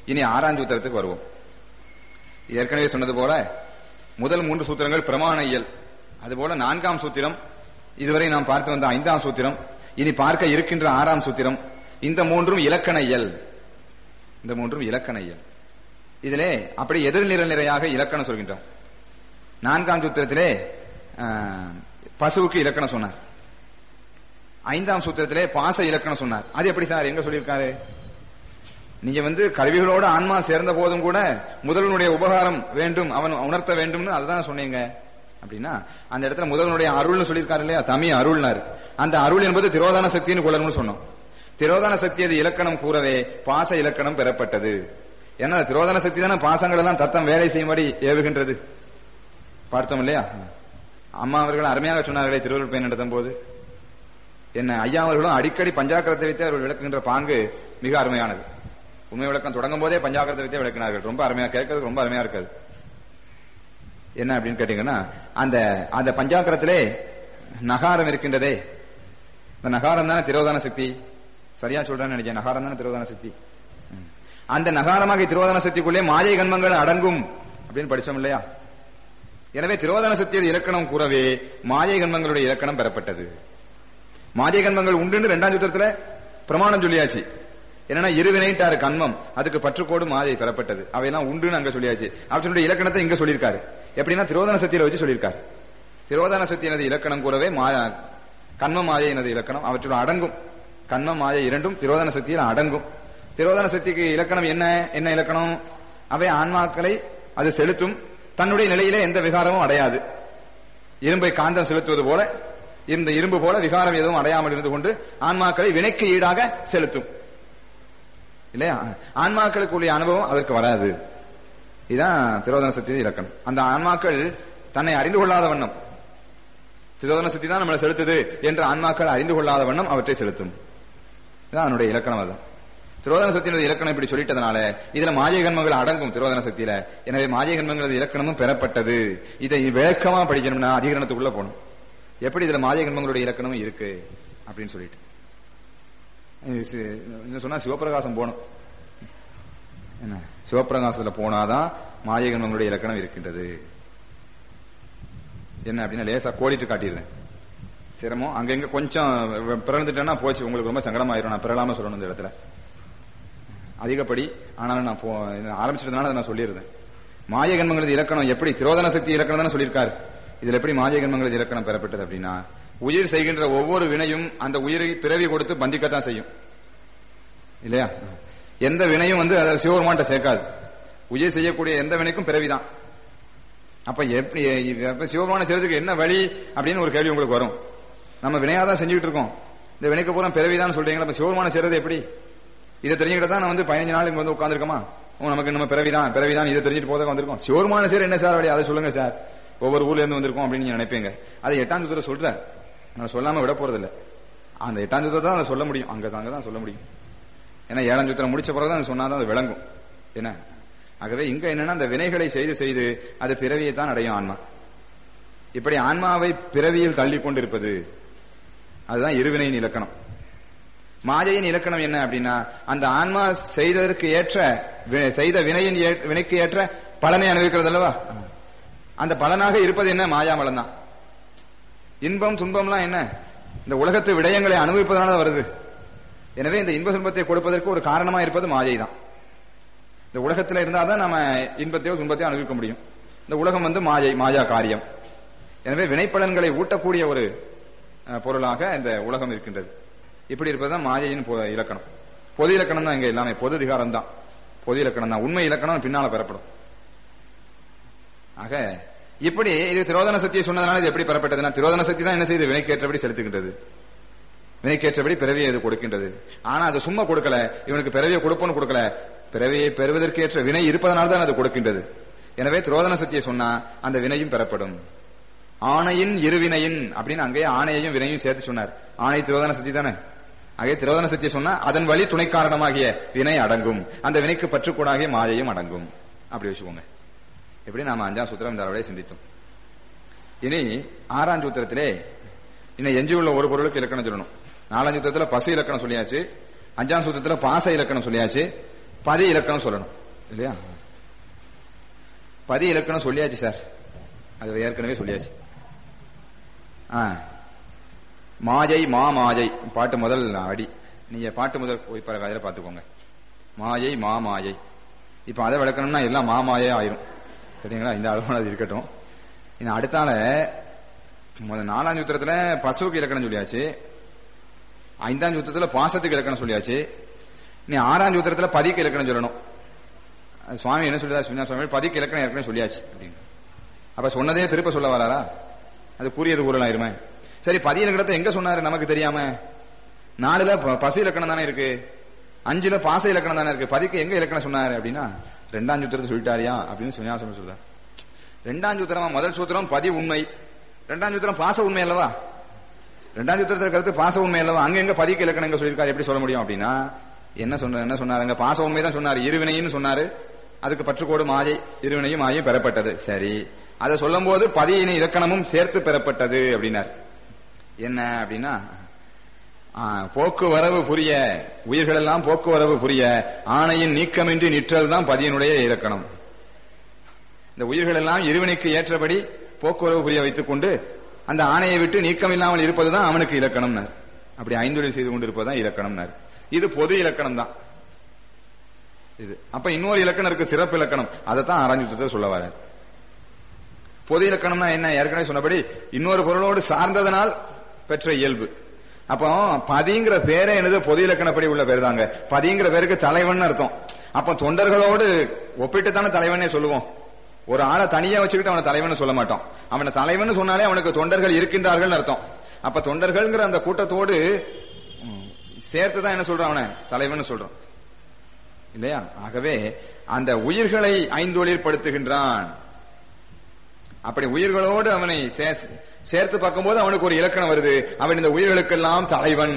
இனி ஆறாம் சூத்திரத்துக்கு வருவோம் ஏற்கனவே சொன்னது போல முதல் மூன்று சூத்திரங்கள் பிரமாண இயல் அதுபோல நான்காம் சூத்திரம் இதுவரை நாம் பார்த்து வந்த ஐந்தாம் சூத்திரம் இனி பார்க்க இருக்கின்ற ஆறாம் சூத்திரம் இந்த மூன்றும் இலக்கண இயல் இந்த மூன்றும் இலக்கண இயல் இதிலே அப்படி எதிர்நிரல் நிறையாக இலக்கணம் சொல்கின்றார் நான்காம் சூத்திரத்திலே ஆஹ், பசுவுக்கு இலக்கணம் சொன்னார் ஐந்தாம் சூத்திரத்திலே பாச இலக்கணம் சொன்னார் அது எப்படி சார் எங்க சொல்லியிருக்காரு நீங்க வந்து கருவிகளோட ஆன்மா சேர்ந்த போதும் கூட முதல்வனுடைய உபகாரம் வேண்டும் அவன் உணர்த்த வேண்டும்னு அதுதான் சொன்னீங்க அப்படின்னா அந்த இடத்துல முதல்வனுடைய அருள்னு சொல்லியிருக்காரு இல்லையா தமிழ் அருள்னாரு அந்த அருள் என்பது திரோதான சக்தின்னு கொள்ளணும்னு சொன்னோம் திரோதான சக்தி அது இலக்கணம் கூறவே பாச இலக்கணம் பெறப்பட்டது ஏன்னா திரோதான சக்தி தானே பாசங்கள் எல்லாம் தத்தம் வேலை செய்யும்படி ஏவுகின்றது பார்த்தோம் இல்லையா அம்மா அவர்கள் அருமையாக சொன்னார்களே திருவள்ளுவர் பயன் நடத்தும் போது என்ன ஐயா அவர்களும் அடிக்கடி பஞ்சாக்கரத்தை வைத்து அவர்கள் விளக்குகின்ற பாங்கு மிக அருமையானது உண்மை விளக்கம் தொடங்கும் போதே பஞ்சாக்கரத்தை வைத்தே விளக்கினார்கள் ரொம்ப அருமையா கேட்கறதுக்கு ரொம்ப அருமையா இருக்காது என்ன அப்படின்னு கேட்டீங்கன்னா அந்த அந்த பஞ்சாக்கரத்திலே நகாரம் இருக்கின்றதே இந்த நகாரம் தானே திரோதான சக்தி சரியா சொல்றேன்னு நினைக்கிறேன் நகாரம் தானே திரோதான சக்தி ம். அந்த நகாரமாக திரோதான சக்திக்குள்ளே மாயை கண்மங்கள் அடங்கும் அப்படின்னு படிச்சோம் இல்லையா எனவே திரோதான சக்தியது இலக்கணம் கூறவே மாயை கண்மங்களுடைய இலக்கணம் பெறப்பட்டது மாயை கண்மங்கள் உண்டு ரெண்டாம் சூத்திரத்துல பிரமாணம் சொல்லியாச்சு என்னன்னா இருவினைட்டாரு கண்மம் அதுக்கு பற்றுக்கோடு மாயை பெறப்பட்டது அவையெல்லாம் உண்டுன்னு அங்க சொல்லியாச்சு அவற்றினுடைய இலக்கணத்தை இங்க சொல்லியிருக்காரு எப்படின்னா திரோதான சக்தியில வச்சு சொல்லியிருக்காரு திரோதான சக்தியினது இலக்கணம் கூறவே மா கண்ம மாயையினது இலக்கணம் அவற்றுடன் அடங்கும் கண்ம மாயை இரண்டும் திரோதான சக்தியில் அடங்கும் திரோதான சக்திக்கு இலக்கணம் என்ன என்ன இலக்கணம் அவை ஆன்மாக்களை அது செலுத்தும் தன்னுடைய நிலையிலே எந்த விகாரமும் அடையாது இரும்பை காந்தம் செலுத்துவது போல இந்த இரும்பு போல விகாரம் எதுவும் அடையாமல் இருந்து கொண்டு ஆன்மாக்களை வினைக்கு ஈடாக செலுத்தும் இல்லையா ஆன்மாக்களுக்குரிய அனுபவம் அதற்கு வராது இதுதான் திரோதன சக்தி இலக்கணம் அந்த ஆன்மாக்கள் தன்னை அறிந்து கொள்ளாத வண்ணம் திரோதன சக்தி தான் நம்மளை செலுத்துது என்று ஆன்மாக்கள் அறிந்து கொள்ளாத வண்ணம் அவற்றை செலுத்தும் இதான் அதனுடைய இலக்கணம் அதான் திரோதன சக்தியினது இலக்கணம் இப்படி சொல்லிட்டதுனால இதுல மாயை கண்மங்கள் அடங்கும் திரோதன சக்தியில எனவே மாயை கண்மங்களது இலக்கணமும் பெறப்பட்டது இதை விளக்கமா படிக்கணும்னா அதிகரணத்துக்குள்ள போகணும் எப்படி இதுல மாயை கண்மங்களுடைய இலக்கணமும் இருக்கு அப்படின்னு சொல்லிட்டு இது சி- இன்னும் சொன்னா சிவபிரகாசம் போகணும் என்ன சிவபிரகாசத்துல போனாதான் மாயை கண்மங்களுடைய இலக்கணம் இருக்கின்றது என்ன அப்படின்னா லேசா கோடிட்டு காட்டியிருந்தேன் சிரமம் அங்கங்க கொஞ்சம் பிறந்துட்டேன்னா போச்சு உங்களுக்கு ரொம்ப சங்கடமாயிரும் நான் பிறலாம சொல்லணும் இந்த இடத்துல அதிகப்படி ஆனாலும் நான் போ ஆரம்பிச்சிட்டதுனால அதை நான் சொல்லியிருந்தேன் மாய கண்மங்களது இலக்கணம் எப்படி திரோதன சக்தி இலக்கணம் தானே சொல்லியிருக்காரு இதுல எப்படி மாய கண்மங்களது இலக்கணம் பெறப்பட்டது அப்படின்னா உயிர் செய்கின்ற ஒவ்வொரு வினையும் அந்த உயிரை பிறவி கொடுத்து பந்திக்கத்தான் செய்யும் இல்லையா எந்த வினையும் வந்து அதை சிவபெருமான்ட்ட சேர்க்காது உயிர் செய்யக்கூடிய எந்த வினைக்கும் பிறவிதான் அப்ப எப்படி அப்ப சிவபெருமான செய்யறதுக்கு என்ன வழி அப்படின்னு ஒரு கேள்வி உங்களுக்கு வரும் நம்ம வினையாதான் செஞ்சுட்டு இருக்கோம் இந்த வினைக்கு பூரா பிறவிதான் சொல்றீங்களா அப்ப சிவபெருமான செய்யறது எப்படி இதை தெரிஞ்சுக்கிட்ட தான் நான் வந்து பதினஞ்சு நாள் இங்க வந்து உட்காந்துருக்கோமா நமக்கு நம்ம பிறவிதான் பிறவிதான் இதை தெரிஞ்சுட்டு போதாக வந்திருக்கோம் சிவபெருமான செய்யற என்ன சார் வழி அதை சொல்லுங்க சார் ஒவ்வொரு ஊர்ல இருந்து வந்திருக்கோம் அப்படின்னு நீங்க நினைப்பீங்க அதை எட்டாம் சூத்திர சொல்றார் நான் சொல்லாம விட போறது இல்ல அந்த எட்டாம் சூத்திரத்தை தான் அதை சொல்ல முடியும் அங்க அங்க தான் சொல்ல முடியும் ஏன்னா ஏழாம் சூத்திரம் முடிச்ச பிறகு தான் சொன்னாதான் அது விளங்கும் என்ன ஆகவே இங்க என்னன்னா அந்த வினைகளை செய்து செய்து அது பிறவியை தான் அடையும் ஆன்மா இப்படி ஆன்மாவை பிறவியில் தள்ளி கொண்டிருப்பது அதுதான் இருவினையின் இலக்கணம் மாயையின் இலக்கணம் என்ன அப்படின்னா அந்த ஆன்மா செய்ததற்கு ஏற்ற வி- செய்த வினையின் ஏ- வினைக்கு ஏற்ற பலனை அனுபவிக்கிறது அல்லவா அந்த பலனாக இருப்பது என்ன மாயாமலம் தான் இன்பம் துன்பம்லாம் என்ன இந்த உலகத்து விடயங்களை அனுபவிப்பதனால தான் வருது எனவே இந்த இன்ப துன்பத்தை கொடுப்பதற்கு ஒரு காரணமா இருப்பது மாயை தான் இந்த உலகத்துல இருந்தாதான் நம்ம இன்பத்தையோ துன்பத்தையோ அனுபவிக்க முடியும் இந்த உலகம் வந்து மாயை மாயா காரியம் எனவே வினைப்பலன்களை ஊட்டக்கூடிய ஒரு அஹ், பொருளாக இந்த உலகம் இருக்கின்றது இப்படி இருப்பதுதான் மாயையின் பொ- இலக்கணம் பொது இலக்கணம் தான் இங்க எல்லாமே பொது அதிகாரம் தான் பொது இலக்கணம் தான் உண்மை இலக்கணம் பின்னால பெறப்படும் ஆக இப்படி இது திரோதன சக்தியை சொன்னதுனால இது எப்படி பெறப்பட்டதுன்னா திரோதன சக்தி தான் என்ன செய்யுது வினைக்கேற்றபடி செலுத்துகின்றது வினைக்கேற்றபடி பிறவியை அது கொடுக்கின்றது ஆனா அது சும்மா கொடுக்கல இவனுக்கு பிறவியை கொடுப்போன்னு கொடுக்கல பிறவியை பெறுவதற்கேற்ற வினை இருப்பதனால தான் அது கொடுக்கின்றது எனவே திரோதன சக்தியை சொன்னா அந்த வினையும் பெறப்படும் ஆணையின் இருவினையின் அப்படின்னு அங்கேயே ஆணையையும் வினையும் சேர்த்து சொன்னார் ஆணை திரோதன சக்தி தானே ஆகவே திரோதன சக்தியை சொன்னா அதன் வழி துணை காரணமாகிய வினை அடங்கும் அந்த வினைக்கு பற்றுக்கூடாகிய மாயையும் அடங்கும் அப்படி வச்சுக்கோங்க எப்படி நாம அஞ்சாம் சூத்திரம் இந்த அளவிலே சிந்தித்தோம் இனி ஆறாம் சூத்திரத்திலே இன்னும் எஞ்சியுள்ள ஒரு பொருளுக்கு இலக்கணம் சொல்லணும் நாலாம் சூத்திரத்துல பசு இலக்கணம் சொல்லியாச்சு அஞ்சாம் சூத்திரத்துல பாச இலக்கணம் சொல்லியாச்சு பதி இலக்கணம் சொல்லணும் இல்லையா பதி இலக்கணம் சொல்லியாச்சு சார் அது ஏற்கனவே சொல்லியாச்சு ஆ மாயை மா மாயை பாட்டு முதல் அடி நீங்க பாட்டு முதல் போய் பிறகு அதில் பார்த்துக்கோங்க மாயை மா மாயை இப்ப அதை விளக்கணும்னா எல்லாம் மாமாயே ஆயிரும் சரிங்களா இந்த அளவு அது இருக்கட்டும் இன்னும் அடுத்தால முதல் நாலாம் சூத்திரத்துல பசுவுக்கு இலக்கணம் சொல்லியாச்சு ஐந்தாம் சூத்திரத்துல பாசத்துக்கு இலக்கணம் சொல்லியாச்சு நீ ஆறாம் சூத்திரத்துல பதிக்கு இலக்கணம் சொல்லணும் அது சுவாமி என்ன சொல்லுதா சுவினா சுவாமி பதிக்கு இலக்கணம் ஏற்கனவே சொல்லியாச்சு அப்படின்னு அப்ப சொன்னதே திருப்ப சொல்ல வராரா அது கூறியது கூறலாயிருமே சரி பதி இலக்கணத்தை எங்க சொன்னாரு நமக்கு தெரியாம நாலுல ப- பசு இலக்கணம் தானே இருக்கு அஞ்சுல பாச இலக்கணம் தானே இருக்கு பதிக்கு எங்க இலக்கணம் சொன்னாரு அப்படின்னா ரெண்டாம் சூத்திரத்தை சொல்லிட்டாரியா அப்படின்னு சுனியாசம் சொல்றார் ரெண்டாம் சூத்திரமா முதல் சூத்திரம் பதி உண்மை ரெண்டாம் சூத்திரம் பாச உண்மை அல்லவா ரெண்டாம் சூத்திரத்தில் கருத்து பாச உண்மை அல்லவா அங்க எங்க பதிக்கு இலக்கணம் எங்க சொல்லியிருக்காரு எப்படி சொல்ல முடியும் அப்படின்னா என்ன சொன்ன என்ன சொன்னாருங்க பாச உண்மை தான் சொன்னாரு இருவினைன்னு சொன்னாரு அதுக்கு பற்றுக்கோடு மாயை இருவினையும் மாயும் பெறப்பட்டது சரி அதை சொல்லும் போது பதியினை இலக்கணமும் சேர்த்து பெறப்பட்டது அப்படின்னார் என்ன அப்படின்னா ஆ, போக்குவரவு புரிய உயிர்கள் எல்லாம் போக்குவரவு புரிய ஆணையின் நீக்கமின்றி நிற்றல் தான் பதியினுடைய இலக்கணம் இந்த உயிர்கள் எல்லாம் இருவினைக்கு ஏற்றபடி போக்குவரவு புரிய வைத்துக் கொண்டு அந்த ஆணையை விட்டு நீக்கம் இல்லாமல் இருப்பதுதான் அவனுக்கு இலக்கணம்னார் அப்படி ஐந்தொழில் செய்து கொண்டு இருப்பதுதான் இலக்கணம்னார் இது பொது இலக்கணம் தான் இது அப்ப இன்னொரு இலக்கணம் இருக்கு சிறப்பு இலக்கணம் அதைத்தான் ஆராய்ச்சி சொல்ல வர பொது இலக்கணம்னா என்ன ஏற்கனவே சொன்னபடி இன்னொரு பொருளோடு சார்ந்ததனால் பெற்ற இயல்பு அப்போ பதிங்கிற பேரே என்னது பொது இலக்கணப்படி உள்ள பேர் தாங்க பதிங்கிற பேருக்கு தலைவன் அர்த்தம் அப்ப தொண்டர்களோடு ஒப்பிட்டு தானே தலைவனே சொல்லுவோம் ஒரு ஆளை தனியா வச்சுக்கிட்டு அவனை தலைவன் சொல்ல மாட்டோம் அவனை தலைவன் சொன்னாலே அவனுக்கு தொண்டர்கள் இருக்கின்றார்கள் அர்த்தம் அப்ப தொண்டர்கள்ங்கிற அந்த கூட்டத்தோடு ம், சேர்த்து தான் என்ன சொல்றான் அவனை தலைவன் சொல்றான் இல்லையா ஆகவே அந்த உயிர்களை ஐந்தொழிற்படுத்துகின்றான் அப்படி உயிர்களோடு அவனை சே- சேர்த்து பார்க்கும்போது அவனுக்கு ஒரு இலக்கணம் வருது அவன் இந்த உயிர்களுக்கெல்லாம் தலைவன்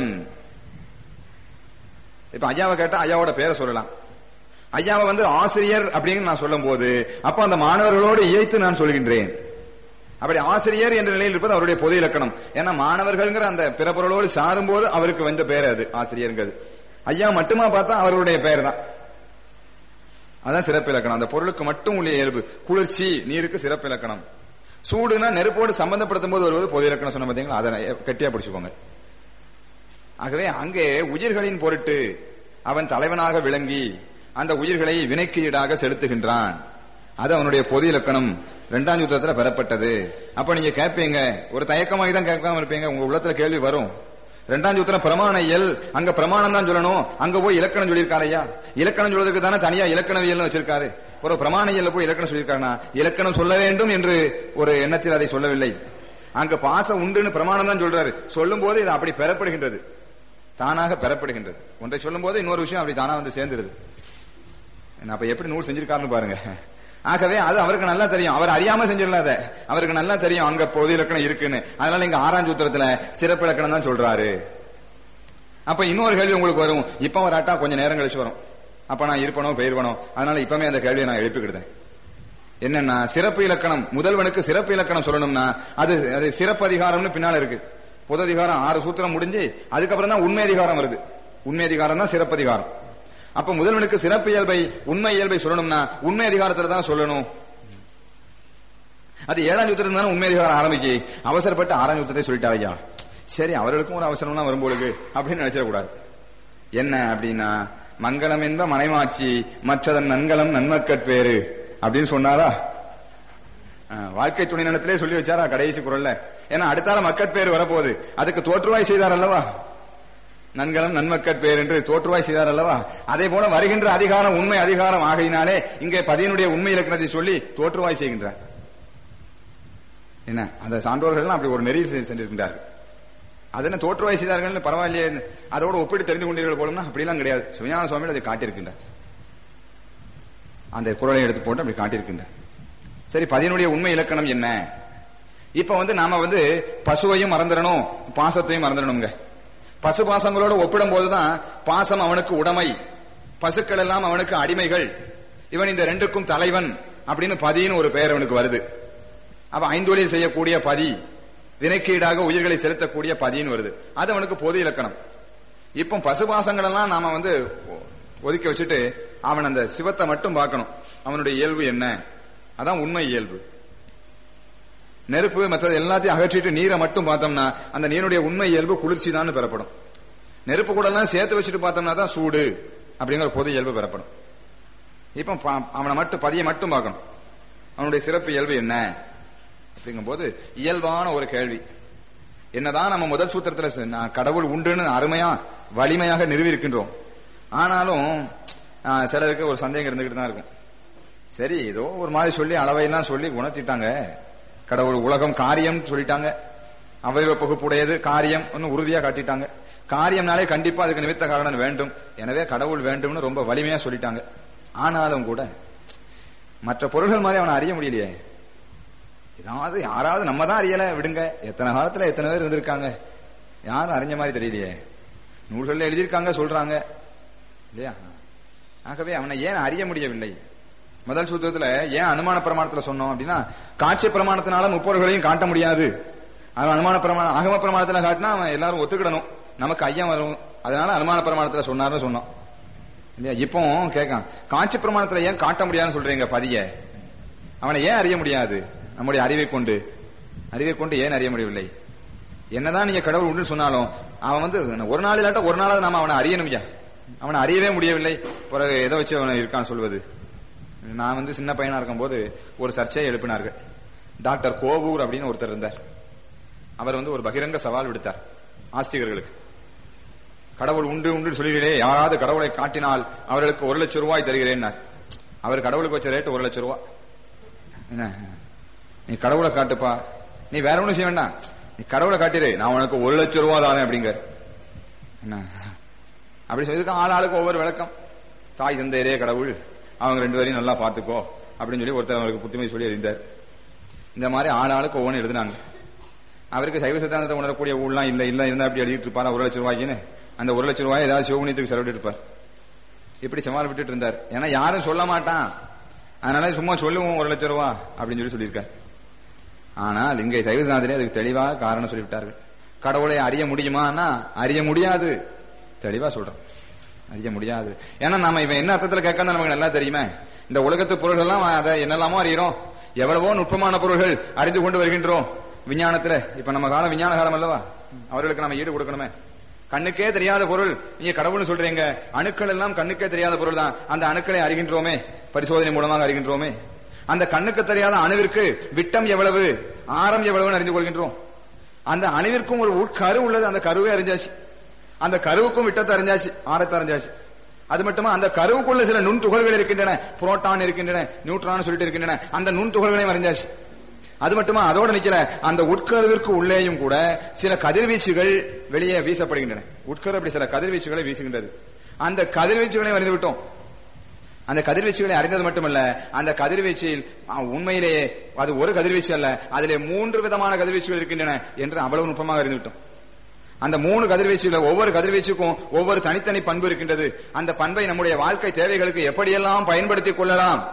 இப்ப ஐயாவை கேட்டா ஐயாவோட பேரை சொல்லலாம் ஐயாவை வந்து ஆசிரியர் அப்படின்னு நான் சொல்லும் போது அப்ப அந்த மாணவர்களோடு இயைத்து நான் சொல்கின்றேன் அப்படி ஆசிரியர் என்ற நிலையில் இருப்பது அவருடைய பொது இலக்கணம் ஏன்னா மாணவர்கள்ங்கிற அந்த பிறப்பொருளோடு சாரும்போது அவருக்கு வந்த பேர் அது ஆசிரியர்ங்கிறது ஐயா மட்டுமா பார்த்தா அவருடைய பெயர் தான் அதான் சிறப்பு இலக்கணம் அந்த பொருளுக்கு மட்டும் உள்ள இயல்பு குளிர்ச்சி நீருக்கு சிறப்பு இலக்கணம் சூடுனா நெருப்போடு சம்பந்தப்படுத்தும் போது வருவது பொது இலக்கணம் சொன்ன பாத்தீங்களா அதை கட்டியா பிடிச்சுக்கோங்க ஆகவே அங்கே உயிர்களின் பொருட்டு அவன் தலைவனாக விளங்கி அந்த உயிர்களை வினைக்கு ஈடாக செலுத்துகின்றான் அது அவனுடைய பொது இலக்கணம் இரண்டாம் யுத்தத்துல பெறப்பட்டது அப்ப நீங்க கேட்பீங்க ஒரு தயக்கமாகி தான் கேட்காம இருப்பீங்க உங்க உள்ளத்துல கேள்வி வரும் இரண்டாம் சூத்திரம் பிரமாண இயல் அங்க பிரமாணம் தான் சொல்லணும் அங்க போய் இலக்கணம் சொல்லியிருக்காரு ஐயா இலக்கணம் சொல்றதுக்கு தானே தனியா இலக்கணவியல் வச்சிருக்காரு ஒரு பிரமாண இயல்ல போய் இலக்கணம் சொல்லியிருக்காருனா இலக்கணம் சொல்ல வேண்டும் என்று ஒரு எண்ணத்தில் அதை சொல்லவில்லை அங்க பாசம் உண்டுன்னு பிரமாணம் தான் சொல்றாரு சொல்லும் போது இது அப்படி பெறப்படுகின்றது தானாக பெறப்படுகின்றது ஒன்றை சொல்லும் போது இன்னொரு விஷயம் அப்படி தானா வந்து சேர்ந்துருது என்ன, அப்ப எப்படி நூல் செஞ்சிருக்காருன்னு பாருங்க ஆகவே அது அவருக்கு நல்லா தெரியும் அவர் அறியாம செஞ்சிடலாத அவருக்கு நல்லா தெரியும் அங்க பொது இலக்கணம் இருக்குன்னு அதனால இங்க ஆறாம் சூத்திரத்துல சிறப்பு இலக்கணம் தான் சொல்றாரு அப்ப இன்னொரு கேள்வி உங்களுக்கு வரும் இப்ப வராட்டா கொஞ்சம் நேரம் கழிச்சு வரும் அப்ப நான் இருப்பனோ பெயர்வனோ அதனால இப்பமே அந்த கேள்வியை நான் எழுப்பிக்கிட்டேன் என்னன்னா சிறப்பு இலக்கணம் முதல்வனுக்கு சிறப்பு இலக்கணம் சொல்லணும்னா அது அது சிறப்பு அதிகாரம்னு பின்னால இருக்கு பொது அதிகாரம் ஆறு சூத்திரம் முடிஞ்சு அதுக்கப்புறம் தான் உண்மை அதிகாரம் வருது உண்மை அதிகாரம் தான் சிறப்பு அதிகாரம் அப்ப முதல்வனுக்கு சிறப்பு இயல்பை உண்மை இயல்பை சொல்லணும்னா உண்மை அதிகாரத்துல தான் சொல்லணும் அது ஏழாம் யுத்தத்துல தானே உண்மை அதிகாரம் ஆரம்பிக்கு அவசரப்பட்டு ஆறாம் யுத்தத்தை சொல்லிட்டாரு ஐயா சரி அவர்களுக்கும் ஒரு அவசரம்னா வரும்போது அப்படின்னு நினைச்சிடக்கூடாது என்ன அப்படின்னா மங்களம் என்ப மனைமாட்சி மற்றதன் நன்கலம் நன்மக்கட்பேறு அப்படின்னு சொன்னாரா ஆ, வாழ்க்கை துணை நிலத்திலே சொல்லி வச்சாரா கடைசி குரல்ல ஏன்னா அடுத்தால மக்கட்பேறு வரப்போகுது அதுக்கு தோற்றுவாய் செய்தார் அல்லவா நன்கலம் நன்மக்கட்பேர் என்று தோற்றுவாய் செய்தார் அல்லவா அதே போல வருகின்ற அதிகாரம் உண்மை அதிகாரம் ஆகையினாலே இங்கே பதியனுடைய உண்மை இலக்கணத்தை சொல்லி தோற்றுவாய் செய்கின்றார் என்ன அந்த சான்றோர்கள் எல்லாம் அப்படி ஒரு நெறி செ- சென்றிருக்கின்றார்கள் அது என்ன தோற்றுவாய் செய்தார்கள் பரவாயில்லையே அதோட ஒப்பிட்டு தெரிந்து கொண்டீர்கள் போலும்னா அப்படிலாம் கிடையாது சிவஞான சுவாமிகள் அதை காட்டியிருக்கின்றார் அந்த குரலை எடுத்து போட்டு அப்படி காட்டியிருக்கின்றார் சரி பதினுடைய உண்மை இலக்கணம் என்ன இப்ப வந்து நாம வந்து பசுவையும் மறந்துடணும் பாசத்தையும் மறந்துடணுங்க பசு பாசங்களோட ஒப்பிடும் போதுதான் பாசம் அவனுக்கு உடைமை பசுக்கள் எல்லாம் அவனுக்கு அடிமைகள் இவன் இந்த ரெண்டுக்கும் தலைவன் அப்படின்னு பதின்னு ஒரு பெயர் அவனுக்கு வருது அப்ப ஐந்தொழில் செய்யக்கூடிய பதி வினைக்கீடாக உயிர்களை செலுத்தக்கூடிய பதின்னு வருது அது அவனுக்கு பொது இலக்கணம் இப்போ பசுபாசங்கள் எல்லாம் நாம வந்து ஒ- ஒதுக்கி வச்சுட்டு அவன் அந்த சிவத்தை மட்டும் பார்க்கணும் அவனுடைய இயல்பு என்ன அதான் உண்மை இயல்பு நெருப்பு மற்றது எல்லாத்தையும் அகற்றிட்டு நீரை மட்டும் பார்த்தோம்னா அந்த நீருடைய உண்மை இயல்பு குளிர்ச்சி தான் பெறப்படும் நெருப்பு கூட எல்லாம் சேர்த்து வச்சுட்டு பார்த்தோம்னா தான் சூடு அப்படிங்கிற பொது இயல்பு பெறப்படும் இப்ப பா- அவனை மட்டும் பதியை மட்டும் பார்க்கணும் அவனுடைய சிறப்பு இயல்பு என்ன அப்படிங்கும்போது இயல்பான ஒரு கேள்வி என்னதான் நம்ம முதல் சூத்திரத்துல சொ- நான் கடவுள் உண்டுன்னு அருமையா வலிமையாக நிறுவி இருக்கின்றோம் ஆனாலும் ஆ, சிலருக்கு ஒரு சந்தேகம் இருந்துகிட்டு தான் இருக்கும் சரி ஏதோ ஒரு மாதிரி சொல்லி அளவையெல்லாம் சொல்லி உணர்த்திட்டாங்க கடவுள் உலகம் காரியம் சொல்லிட்டாங்க அவயவ பகுப்புடையது காரியம் ஒன்னு உறுதியா காட்டிட்டாங்க காரியம்னாலே கண்டிப்பா அதுக்கு நிமித்த காரணம் வேண்டும் எனவே கடவுள் வேண்டும்னு ரொம்ப வலிமையா சொல்லிட்டாங்க ஆனாலும் கூட மற்ற பொருள்கள் மாதிரி அவனை அறிய முடியலையே ஏதாவது யாராவது நம்ம தான் அறியல விடுங்க எத்தனை காலத்துல எத்தனை பேர் இருந்திருக்காங்க யாரும் அறிஞ்ச மாதிரி தெரியலையே நூல்கள்ல எழுதியிருக்காங்க சொல்றாங்க இல்லையா ஆகவே அவனை ஏன் அறிய முடியவில்லை முதல் சூத்திரத்துல ஏன் அனுமான பிரமாணத்துல சொன்னோம் அப்படின்னா காட்சி பிரமாணத்தினால முப்பொருள்களையும் காட்ட முடியாது அவன் அனுமான பிரமாணம் ஆகம பிரமாணத்துல காட்டினா அவன் எல்லாரும் ஒத்துக்கிடணும் நமக்கு ஐயம் வரும் அதனால அனுமான பிரமாணத்துல சொன்னார்னு சொன்னோம் இல்லையா இப்போ கேட்கான் காட்சி பிரமாணத்துல ஏன் காட்ட முடியாதுன்னு சொல்றீங்க பதிய அவனை ஏன் அறிய முடியாது நம்முடைய அறிவை கொண்டு அறிவை கொண்டு ஏன் அறிய முடியவில்லை என்னதான் நீங்க கடவுள் உண்டு சொன்னாலும் அவன் வந்து ஒரு நாள் இல்லாட்ட ஒரு நாளாவது நாம அவனை அறியணும்யா அவனை அறியவே முடியவில்லை பிறகு எதை வச்சு அவனை இருக்கான்னு சொல்வது நான் வந்து சின்ன பையனா இருக்கும்போது ஒரு சர்ச்சையை எழுப்பினார்கள் டாக்டர் கோவூர் அப்படின்னு ஒருத்தர் இருந்தார் அவர் வந்து ஒரு பகிரங்க சவால் விடுத்தார் ஆஸ்திகர்களுக்கு கடவுள் உண்டு உண்டு சொல்லுகிறே யாராவது கடவுளை காட்டினால் அவர்களுக்கு ஒரு லட்சம் ரூபாய் தருகிறேன்னார் அவர் கடவுளுக்கு வச்ச ரேட்டு ஒரு லட்சம் ரூபாய் என்ன நீ கடவுளை காட்டுப்பா நீ வேற ஒண்ணும் செய்ய வேண்டாம் நீ கடவுளை காட்டிரு நான் உனக்கு ஒரு லட்சம் ரூபா தானே அப்படிங்கிற என்ன அப்படி சொல்லி ஆள் ஆளுக்கு ஒவ்வொரு விளக்கம் தாய் தந்தையரே கடவுள் அவங்க ரெண்டு பேரையும் நல்லா பாத்துக்கோ அப்படின்னு சொல்லி ஒருத்தர் அவருக்கு புத்துமை சொல்லி எழுந்தார் இந்த மாதிரி ஆள் ஆளுக்கு ஒவ்வொன்று எழுதினாங்க அவருக்கு சைவ சித்தாந்தத்தை உணரக்கூடிய ஊர்லாம் இல்ல இல்ல இருந்தா அப்படி எழுதிட்டு இருப்பாரா ஒரு லட்சம் ரூபாய்க்குன்னு அந்த ஒரு லட்சம் ரூபாய் ஏதாவது சிவகுணியத்துக்கு செலவிட்டு இருப்பார் இப்படி சமாளி விட்டுட்டு இருந்தார் ஏன்னா யாரும் சொல்ல மாட்டான் அதனால சும்மா சொல்லுவோம் ஒரு லட்சம் ரூபா அப்படின்னு சொல்லி சொல்லியிருக்கார் ஆனால் இங்கே சைவநாதரே அதுக்கு தெளிவாக காரணம் சொல்லிவிட்டார்கள் கடவுளை அறிய முடியுமான்னா அறிய முடியாது தெளிவா சொல்றோம் அறிய முடியாது ஏன்னா நாம இவன் என்ன அர்த்தத்துல கேட்கறது நமக்கு நல்லா தெரியுமே இந்த உலகத்து பொருள்கள் எல்லாம் அதை என்னெல்லாமோ அறிகிறோம் எவ்வளவோ நுட்பமான பொருள்கள் அறிந்து கொண்டு வருகின்றோம் விஞ்ஞானத்துல இப்ப நம்ம காலம் விஞ்ஞான காலம் அல்லவா அவர்களுக்கு நம்ம ஈடு கொடுக்கணுமே கண்ணுக்கே தெரியாத பொருள் நீங்க கடவுள்னு சொல்றீங்க அணுக்கள் எல்லாம் கண்ணுக்கே தெரியாத பொருள் தான் அந்த அணுக்களை அறிகின்றோமே பரிசோதனை மூலமாக அறிகின்றோமே அந்த கண்ணுக்கு தெரியாத அணுவிற்கு விட்டம் எவ்வளவு ஆரம் எவ்வளவுன்னு அறிந்து கொள்கின்றோம் அந்த அணுவிற்கும் ஒரு உட்கரு உள்ளது அந்த கருவே அறிஞ்சாச்சு அந்த கருவுக்கும் விட்டத்தை அறிஞ்சாச்சு ஆரத்தை அறிஞ்சாச்சு அது மட்டுமா அந்த கருவுக்குள்ள சில நுண் துகள்கள் இருக்கின்றன புரோட்டான் இருக்கின்றன நியூட்ரான் சொல்லிட்டு இருக்கின்றன அந்த நுண் துகள்களையும் அறிஞ்சாச்சு அது மட்டுமா அதோட நிக்கல அந்த உட்கருவிற்கு உள்ளேயும் கூட சில கதிர்வீச்சுகள் வெளியே வீசப்படுகின்றன உட்கரு அப்படி சில கதிர்வீச்சுகளை வீசுகின்றது அந்த கதிர்வீச்சுகளை அறிந்து விட்டோம் அந்த கதிர்வீச்சுகளை அறிந்தது மட்டுமல்ல அந்த கதிர்வீச்சில் ஆ, உண்மையிலேயே அது ஒரு கதிர்வீச்சு அல்ல அதிலே மூன்று விதமான கதிர்வீச்சுகள் இருக்கின்றன என்று அவ்வளவு நுட்பமாக அறிந்துவிட்டோம் அந்த மூணு கதிர்வீச்சுகள் ஒவ்வொரு கதிர்வீச்சுக்கும் ஒவ்வொரு தனித்தனி பண்பு இருக்கின்றது அந்த பண்பை நம்முடைய வாழ்க்கை தேவைகளுக்கு எப்படியெல்லாம் பயன்படுத்திக் கொள்ளலாம்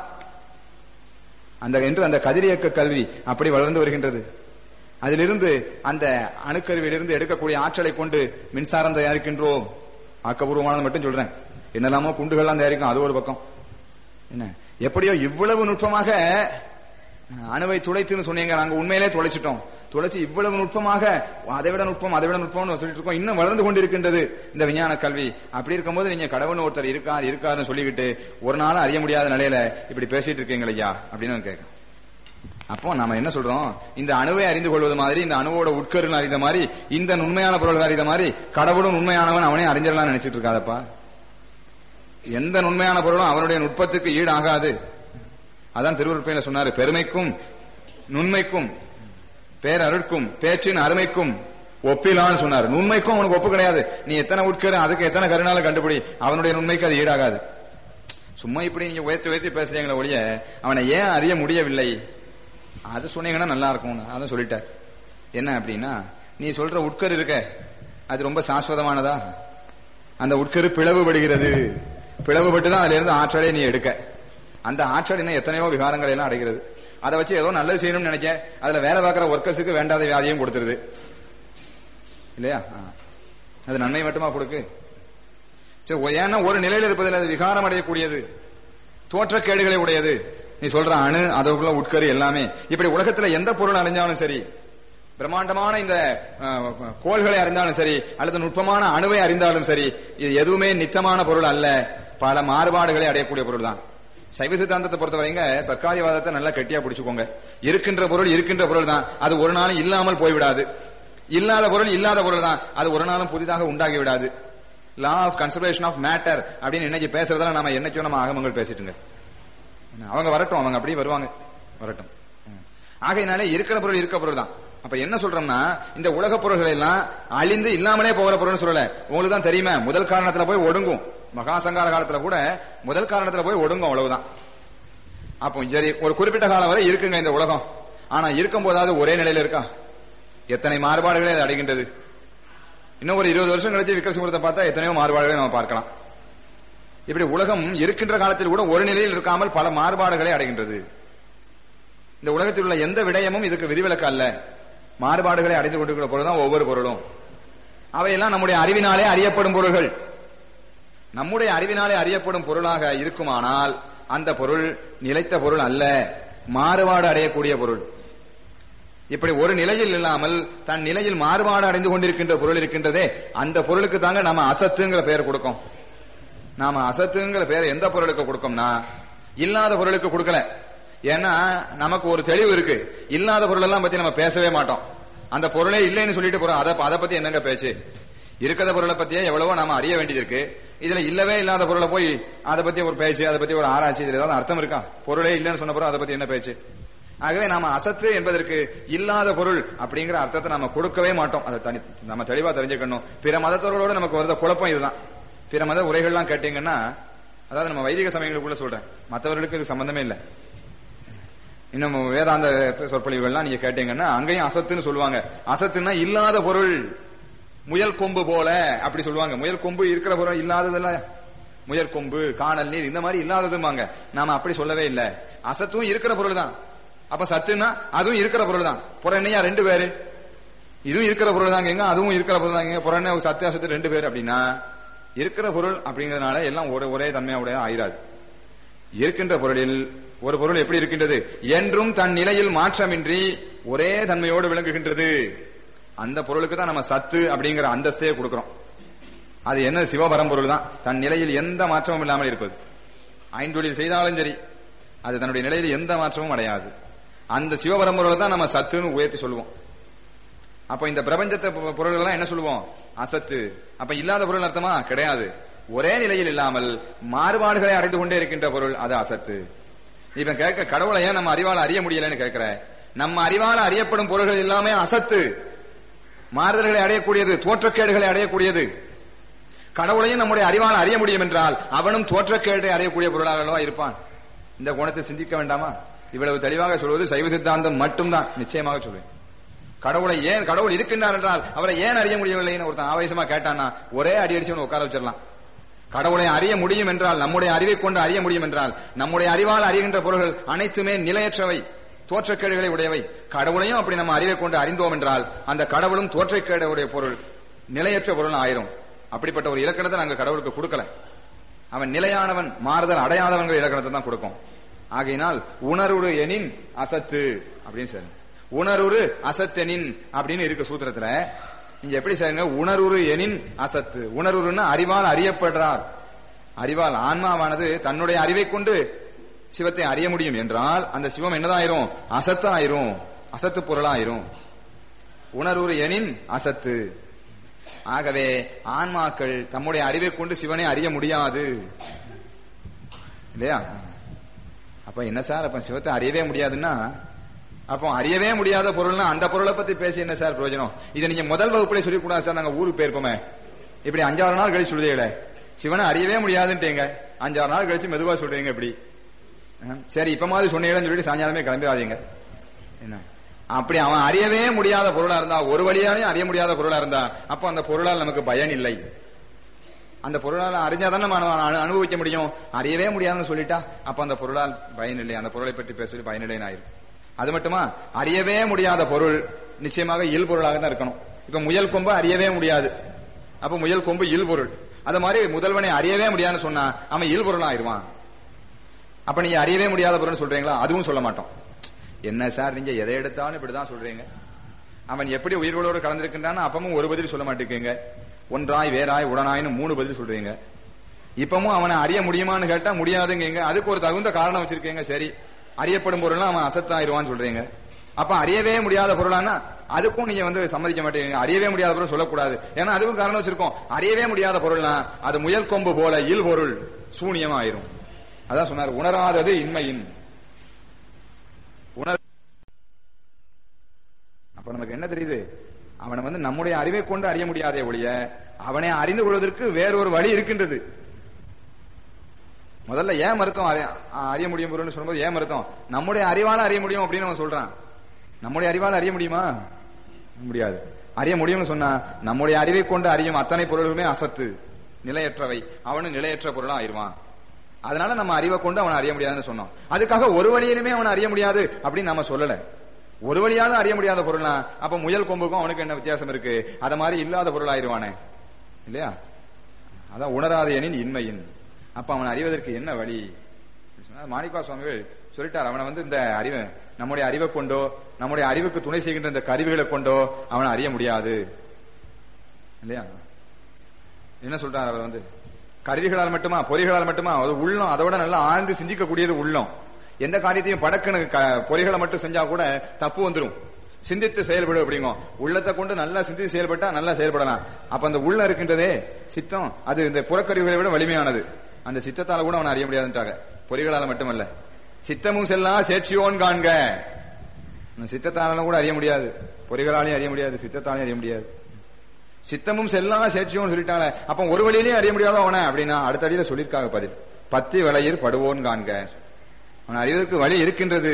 அந்த என்று அந்த கதிரியக்க கல்வி அப்படி வளர்ந்து வருகின்றது அதிலிருந்து அந்த அணுக்கருவிலிருந்து எடுக்கக்கூடிய ஆற்றலை கொண்டு மின்சாரம் தயாரிக்கின்றோம் ஆக்கபூர்வமானது மட்டும் சொல்றேன் என்னெல்லாமோ குண்டுகள்லாம் தயாரிக்கும் அது ஒரு பக்கம் என்ன எப்படியோ இவ்வளவு நுட்பமாக அஹ், அணுவை துளைத்துன்னு சொன்னீங்க நாங்க உண்மையிலே துளைச்சிட்டோம் துளைச்சு இவ்வளவு நுட்பமாக அதை விட நுட்பம் அதை விட நுட்பம்னு சொல்லிட்டு இருக்கோம் இன்னும் வளர்ந்து கொண்டிருக்கின்றது இந்த விஞ்ஞான கல்வி அப்படி இருக்கும்போது நீங்க கடவுள்னு ஒருத்தர் இருக்கார் இருக்காருன்னு சொல்லிக்கிட்டு ஒரு நாள் அறிய முடியாத நிலையில இப்படி பேசிட்டு இருக்கீங்க ஐயா அப்படின்னு நான் கேட்கிறேன் அப்போ நாம என்ன சொல்றோம் இந்த அணுவை அறிந்து கொள்வது மாதிரி இந்த அணுவோட உட்கருன்னு அறிந்த மாதிரி இந்த உண்மையான பொருள்கள் அறிந்த மாதிரி கடவுளும் உண்மையானவன் அவனே அறிஞர்லாம் நினைச்சிட்டு இருக்காதப்பா எந்த உண்மையான பொருளும் அவனுடைய நுட்பத்துக்கு ஈடாகாது அதான் திருவருட்பையில சொன்னாரு பெருமைக்கும் நுண்மைக்கும் பேரருட்கும் பேச்சின் அருமைக்கும் ஒப்பிலான்னு சொன்னார் நுண்மைக்கும் அவனுக்கு ஒப்பு கிடையாது நீ எத்தனை உட்கரு அதுக்கு எத்தனை கருணாலும் கண்டுபிடி அவனுடைய நுண்மைக்கு அது ஈடாகாது சும்மா இப்படி நீங்க உயர்த்தி உயர்த்தி பேசுறீங்களே ஒழிய அவனை ஏன் அறிய முடியவில்லை அது சொன்னீங்கன்னா நல்லா இருக்கும் அதான் சொல்லிட்டார் என்ன அப்படின்னா நீ சொல்ற உட்கரு இருக்க அது ரொம்ப சாஸ்வதமானதா அந்த உட்கரு பிளவுபடுகிறது பிளவுபட்டு தான் அதுல இருந்து ஆற்றலை நீ எடுக்க அந்த ஆற்றல் இன்னும் எத்தனையோ விகாரங்களை எல்லாம் அடைகிறது அதை வச்சு ஏதோ நல்லது செய்யணும்னு நினைக்க அதுல வேலை பார்க்கிற ஒர்க்கர்ஸுக்கு வேண்டாத வியாதியும் கொடுத்துருது இல்லையா ஆ. அது நன்மை மட்டுமா கொடுக்கு சரி, ஒ- ஏன்னா ஒரு நிலையில இருப்பதில் அது விகாரம் அடையக்கூடியது தோற்றக்கேடுகளை உடையது நீ சொல்ற அணு அதற்குள்ள உட்கரு எல்லாமே இப்படி உலகத்துல எந்த பொருள் அடைஞ்சாலும் சரி பிரம்மாண்டமான இந்த அஹ், கோள்களை அறிந்தாலும் சரி அல்லது நுட்பமான அணுவை அறிந்தாலும் சரி இது எதுவுமே நித்தமான பொருள் அல்ல பல மாறுபாடுகளை அடையக்கூடிய பொருள் தான் சைவ சித்தாந்தத்தை பொறுத்தவரைங்க சர்க்காரிவாதத்தை நல்லா கெட்டியா பிடிச்சுக்கோங்க இருக்கின்ற பொருள் இருக்கின்ற பொருள் தான் அது ஒரு நாளும் இல்லாமல் போய்விடாது இல்லாத பொருள் இல்லாத பொருள் தான் அது ஒரு நாளும் புதிதாக உண்டாகி விடாது law of conservation of matter அப்படின்னு இன்னைக்கு பேசுறதுல நம்ம என்னைக்கும் நம்ம ஆகமங்கள் பேசிட்டுங்க அவங்க வரட்டும் அவங்க அப்படியே வருவாங்க வரட்டும் ம். ஆகையினாலே இருக்கிற பொருள் இருக்க பொருள் தான் அப்ப என்ன சொல்றோம்னா இந்த உலக பொருள்கள் எல்லாம் அழிந்து இல்லாமலே போகிற பொருள்னு சொல்லல உங்களுக்கு தான் தெரியுமா முதல் காரணத்துல போய் ஒடுங்கும் மகா சங்கார காலத்துல கூட முதல் காரணத்துல போய் ஒடுங்கும் அவ்வளவுதான் அப்போ சரி ஒரு குறிப்பிட்ட காலம் வரை இருக்குங்க இந்த உலகம் ஆனா இருக்கும் போதாவது ஒரே நிலையில இருக்கா எத்தனை மாறுபாடுகளை அது அடைகின்றது இன்னும் ஒரு இருபது வருஷம் கழிச்சு விக்ரசிபுரத்தை பார்த்தா எத்தனையோ மாறுபாடுகளை நம்ம பார்க்கலாம் இப்படி உலகம் இருக்கின்ற காலத்தில் கூட ஒரு நிலையில் இருக்காமல் பல மாறுபாடுகளை அடைகின்றது இந்த உலகத்தில் உள்ள எந்த விடயமும் இதுக்கு விதிவிலக்கு அல்ல மாறுபாடுகளை அடைந்து கொண்டிருக்கிற பொருள் தான் ஒவ்வொரு பொருளும் அவையெல்லாம் நம்முடைய அறிவினாலே அறியப்படும் பொருள்கள் நம்முடைய அறிவினாலே அறியப்படும் பொருளாக இருக்குமானால் அந்த பொருள் நிலைத்த பொருள் அல்ல மாறுபாடு அடையக்கூடிய பொருள் இப்படி ஒரு நிலையில் இல்லாமல் தன் நிலையில் மாறுபாடு அடைந்து கொண்டிருக்கின்ற பொருள் இருக்கின்றதே அந்த பொருளுக்கு தாங்க நாம அசத்துங்கிற பெயர் கொடுக்கும் நாம அசத்துங்கிற பெயர் எந்த பொருளுக்கு கொடுக்கோம்னா இல்லாத பொருளுக்கு கொடுக்கல ஏன்னா நமக்கு ஒரு தெளிவு இருக்கு இல்லாத பொருள் எல்லாம் பத்தி நம்ம பேசவே மாட்டோம் அந்த பொருளே இல்லைன்னு சொல்லிட்டு போறோம் அதை அதை பத்தி என்னங்க பேச்சு இருக்கிற பொருளை பத்தியே எவ்வளவோ நாம அறிய வேண்டியது இருக்கு இதுல இல்லவே இல்லாத பொருளை போய் அதை பத்தி ஒரு பேச்சு அதை பத்தி ஒரு ஆராய்ச்சி இதுல ஏதாவது அர்த்தம் இருக்கா பொருளே இல்லைன்னு சொன்ன பிறகு அதை பத்தி என்ன பேச்சு ஆகவே நாம அசத்து என்பதற்கு இல்லாத பொருள் அப்படிங்கிற அர்த்தத்தை நம்ம கொடுக்கவே மாட்டோம் அதை தனி நம்ம தெளிவா தெரிஞ்சுக்கணும் பிற மதத்தவர்களோட நமக்கு வருத குழப்பம் இதுதான் பிற மத உரைகள்லாம் கேட்டீங்கன்னா அதாவது நம்ம வைதிக சமயங்களுக்குள்ள சொல்றேன் மற்றவர்களுக்கு இது சம்பந்தமே இல்லை இன்னும் வேதாந்த சொற்பொழிவுகள்லாம் நீங்க கேட்டீங்கன்னா அங்கேயும் அசத்துன்னு சொல்லுவாங்க அசத்துன்னா இல்லாத பொருள் முயல் கொம்பு போல அப்படி சொல்லுவாங்க முயல் கொம்பு இருக்கிற பொருள் இல்லாததுல முயல் கொம்பு காணல் நீர் இந்த மாதிரி இல்லாததுமாங்க நாம அப்படி சொல்லவே இல்லை அசத்தும் இருக்கிற பொருள் தான் அப்ப சத்துன்னா அதுவும் இருக்கிற பொருள் தான் புறண்ணையா ரெண்டு பேரு இதுவும் இருக்கிற பொருள் தாங்க எங்க அதுவும் இருக்கிற பொருள் தாங்க புறண்ண சத்து அசத்து ரெண்டு பேர் அப்படின்னா இருக்கிற பொருள் அப்படிங்கறதுனால எல்லாம் ஒரே ஒரே தன்மையுடைய ஆயிராது இருக்கின்ற பொருளில் ஒரு பொருள் எப்படி இருக்கின்றது என்றும் தன் நிலையில் மாற்றமின்றி ஒரே தன்மையோடு விளங்குகின்றது அந்த பொருளுக்கு தான் நம்ம சத்து அப்படிங்கிற அந்தஸ்தையே கொடுக்கிறோம் அது என்ன சிவபரம்பொருள் தான் தன் நிலையில் எந்த மாற்றமும் இல்லாமல் இருப்பது ஐந்தொழில் செய்தாலும் சரி அது தன்னுடைய நிலையில் எந்த மாற்றமும் அடையாது அந்த சிவபரம்பொருளை தான் நம்ம சத்துன்னு உயர்த்தி சொல்லுவோம் அப்ப இந்த பிரபஞ்சத்தை பொ- பொருள்கள் என்ன சொல்லுவோம் அசத்து அப்ப இல்லாத பொருள் அர்த்தமா கிடையாது ஒரே நிலையில் இல்லாமல் மாறுபாடுகளை அடைந்து கொண்டே இருக்கின்ற பொருள் அது அசத்து இப்ப கேட்க கடவுளை ஏன் நம்ம அறிவால அறிய முடியலன்னு கேட்கிற நம்ம அறிவால அறியப்படும் பொருள்கள் எல்லாமே அசத்து மாறுதல்களை அடையக்கூடியது தோற்றக்கேடுகளை அடையக்கூடியது கடவுளையும் நம்முடைய அறிவால் அறிய முடியும் என்றால் அவனும் தோற்றக்கேட்டை அடையக்கூடிய பொருளாக அல்லவா இருப்பான் இந்த குணத்தை சிந்திக்க வேண்டாமா இவ்வளவு தெளிவாக சொல்வது சைவ சித்தாந்தம் மட்டும்தான் நிச்சயமாக சொல்வேன் கடவுளை ஏன் கடவுள் இருக்கின்றார் என்றால் அவரை ஏன் அறிய முடியவில்லைன்னு ஒருத்தன் ஆவேசமா கேட்டானா ஒரே அடி அடிச்சு அவனை உட்கார வச்சிடலாம் கடவுளை அறிய முடியும் என்றால் நம்முடைய அறிவை கொண்டு அறிய முடியும் என்றால் நம்முடைய அறிவால் அறிகின்ற பொருள்கள் அனைத்துமே நிலையற்றவை தோற்றக்கேடுகளை உடையவை கடவுளையும் அப்படி நம்ம அறிவை கொண்டு அறிந்தோம் என்றால் அந்த கடவுளும் தோற்றக்கேடுடைய பொருள் நிலையற்ற பொருள் ஆயிரும் அப்படிப்பட்ட ஒரு இலக்கணத்தை நாங்க கடவுளுக்கு கொடுக்கல அவன் நிலையானவன் மாறுதல் அடையாதவன்கிற இலக்கணத்தை தான் கொடுக்கும் ஆகையினால் உணர்வுரு எனின் அசத்து அப்படின்னு சரி உணர்வுரு அசத்தெனின் அப்படின்னு இருக்கு சூத்திரத்துல நீங்க எப்படி செய்யுங்க உணர்வுரு எனின் அசத்து உணர்வுருன்னா அறிவால் அறியப்படுறார் அறிவால் ஆன்மாவானது தன்னுடைய அறிவை கொண்டு சிவத்தை அறிய முடியும் என்றால் அந்த சிவம் என்னதாயிரும் அசத்து ஆயிரும் அசத்து பொருளாயிரும் உணர்வுரு எனின் அசத்து ஆகவே ஆன்மாக்கள் தம்முடைய அறிவை கொண்டு சிவனை அறிய முடியாது இல்லையா அப்ப என்ன சார் அப்ப சிவத்தை அறியவே முடியாதுன்னா அப்போ அறியவே முடியாத பொருள்னா அந்த பொருளை பத்தி பேசி என்ன சார் பிரயோஜனம் இதை நீங்க முதல் வகுப்புல சொல்லி கூடாது சார் நாங்க ஊருக்கு போயிருப்போமே இப்படி அஞ்சாறு நாள் கழிச்சு சொல்லுதீங்களே சிவனை அறியவே முடியாதுன்ட்டீங்க அஞ்சாறு நாள் கழிச்சு மெதுவா சொல்றீங்க இப்படி அஹ், சரி இப்ப மாதிரி சொன்னீங்கன்னு சொல்லிட்டு சாயங்காலமே கிளம்பிடாதீங்க என்ன அப்படி அவன் அறியவே முடியாத பொருளா இருந்தா ஒரு வழியாலையும் அறிய முடியாத பொருளா இருந்தா அப்போ அந்த பொருளால் நமக்கு பயன் இல்லை அந்த பொருளால் அறிஞ்சாதான் நம்ம அனு- அனு- அனுபவிக்க முடியும் அறியவே முடியாதுன்னு சொல்லிட்டா அப்ப அந்த பொருளால் பயன் இல்லை அந்த பொருளை பற்றி பேச பயனில்லைன்னு ஆயிரும் அது மட்டுமா அறியவே முடியாத பொருள் நிச்சயமாக இயல் பொருளாக தான் இருக்கணும் இப்ப முயல் கொம்பு அறியவே முடியாது அப்ப முயல் கொம்பு இயல் பொருள் அத மாதிரி முதல்வனை அறியவே முடியாதுன்னு சொன்னா அவன் இயல்பொருளா ஆயிருவான் அப்ப நீங்க அறியவே முடியாத பொருள்னு சொல்றீங்களா அதுவும் சொல்ல மாட்டோம் என்ன சார் நீங்க எதை எடுத்தாலும் இப்படிதான் சொல்றீங்க அவன் எப்படி உயிர்களோடு கலந்திருக்கின்றான் அப்பமும் ஒரு பதில் சொல்ல மாட்டேங்க ஒன்றாய் வேறாய் உடனாயின்னு மூணு பதில் சொல்றீங்க இப்பமும் அவனை அறிய முடியுமான்னு கேட்டா முடியாதுங்க அதுக்கு ஒரு தகுந்த காரணம் வச்சிருக்கீங்க சரி அறியப்படும் பொருள்னா அவன் அசத்தாயிருவான்னு சொல்றீங்க அப்ப அறியவே முடியாத பொருளானா அதுக்கும் நீங்க வந்து சம்மதிக்க மாட்டீங்க அறியவே முடியாத பொருள் சொல்லக்கூடாது ஏன்னா அதுக்கும் காரணம் வச்சிருக்கோம் அறியவே முடியாத பொருள்னா அது முயல் கொம்பு போல இல் பொருள் சூனியமா ஆயிரும் அதான் சொன்னார் உணராதது இன்மையின் உணர் அப்ப நமக்கு என்ன தெரியுது அவனை வந்து நம்முடைய அறிவை கொண்டு அறிய முடியாதே ஒழிய அவனை அறிந்து கொள்வதற்கு வேறொரு வழி இருக்கின்றது முதல்ல ஏன் மருத்துவம் அறிய அறிய முடியும் பொருள்னு சொல்லும்போது ஏன் மருத்துவம் நம்முடைய அறிவால அறிய முடியும் அப்படின்னு அவன் சொல்றான் நம்முடைய அறிவால அறிய முடியுமா முடியாது அறிய முடியும்னு சொன்னா நம்முடைய அறிவை கொண்டு அறியும் அத்தனை பொருள்களுமே அசத்து நிலையற்றவை அவனும் நிலையற்ற பொருளா ஆயிருவான் அதனால நம்ம அறிவை கொண்டு அவனை அறிய முடியாதுன்னு சொன்னோம் அதுக்காக ஒரு வழியிலுமே அவனை அறிய முடியாது அப்படின்னு நம்ம சொல்லல ஒரு வழியால அறிய முடியாத பொருள்னா அப்ப முயல் கொம்புக்கும் அவனுக்கு என்ன வித்தியாசம் இருக்கு அத மாதிரி இல்லாத பொருள் ஆயிருவானே இல்லையா அதான் உணராத எனின் இன்மையின் அப்ப அவன் அறிவதற்கு என்ன வழி மாணிக்கா சுவாமிகள் சொல்லிட்டார் அவனை வந்து இந்த அறிவை நம்முடைய அறிவை கொண்டோ நம்முடைய அறிவுக்கு துணை செய்கின்ற இந்த கருவிகளை கொண்டோ அவனை அறிய முடியாது இல்லையா என்ன சொல்றார் அவர் வந்து கருவிகளால் மட்டுமா பொறிகளால் மட்டுமா அது உள்ளம் அதோட நல்லா ஆழ்ந்து சிந்திக்கக்கூடியது உள்ளம் எந்த காரியத்தையும் படக்குன்னு பொறிகளை மட்டும் செஞ்சா கூட தப்பு வந்துடும் சிந்தித்து செயல்படு அப்படிங்கும் உள்ளத்தை கொண்டு நல்லா சிந்தித்து செயல்பட்டா நல்லா செயல்படலாம் அப்ப அந்த உள்ள இருக்கின்றதே சித்தம் அது இந்த புறக்கருவிகளை விட வலிமையானது அந்த சித்தத்தால கூட அவனை அறிய முடியாதுன்றாங்க பொறிகளால மட்டுமல்ல சித்தமும் செல்லா சேட்சியோன் காண்க சித்தத்தாலும் கூட அறிய முடியாது பொறிகளாலையும் அறிய முடியாது சித்தத்தாலையும் அறிய முடியாது சித்தமும் செல்லா சேட்சியோன்னு சொல்லிட்டாங்க அப்ப ஒரு வழியிலையும் அறிய முடியாத அவனை அப்படின்னா அடுத்த அடியில சொல்லியிருக்காங்க பதில் பத்தி விளையிற் படுவோன் காண்க அவன் அறிவதற்கு வழி இருக்கின்றது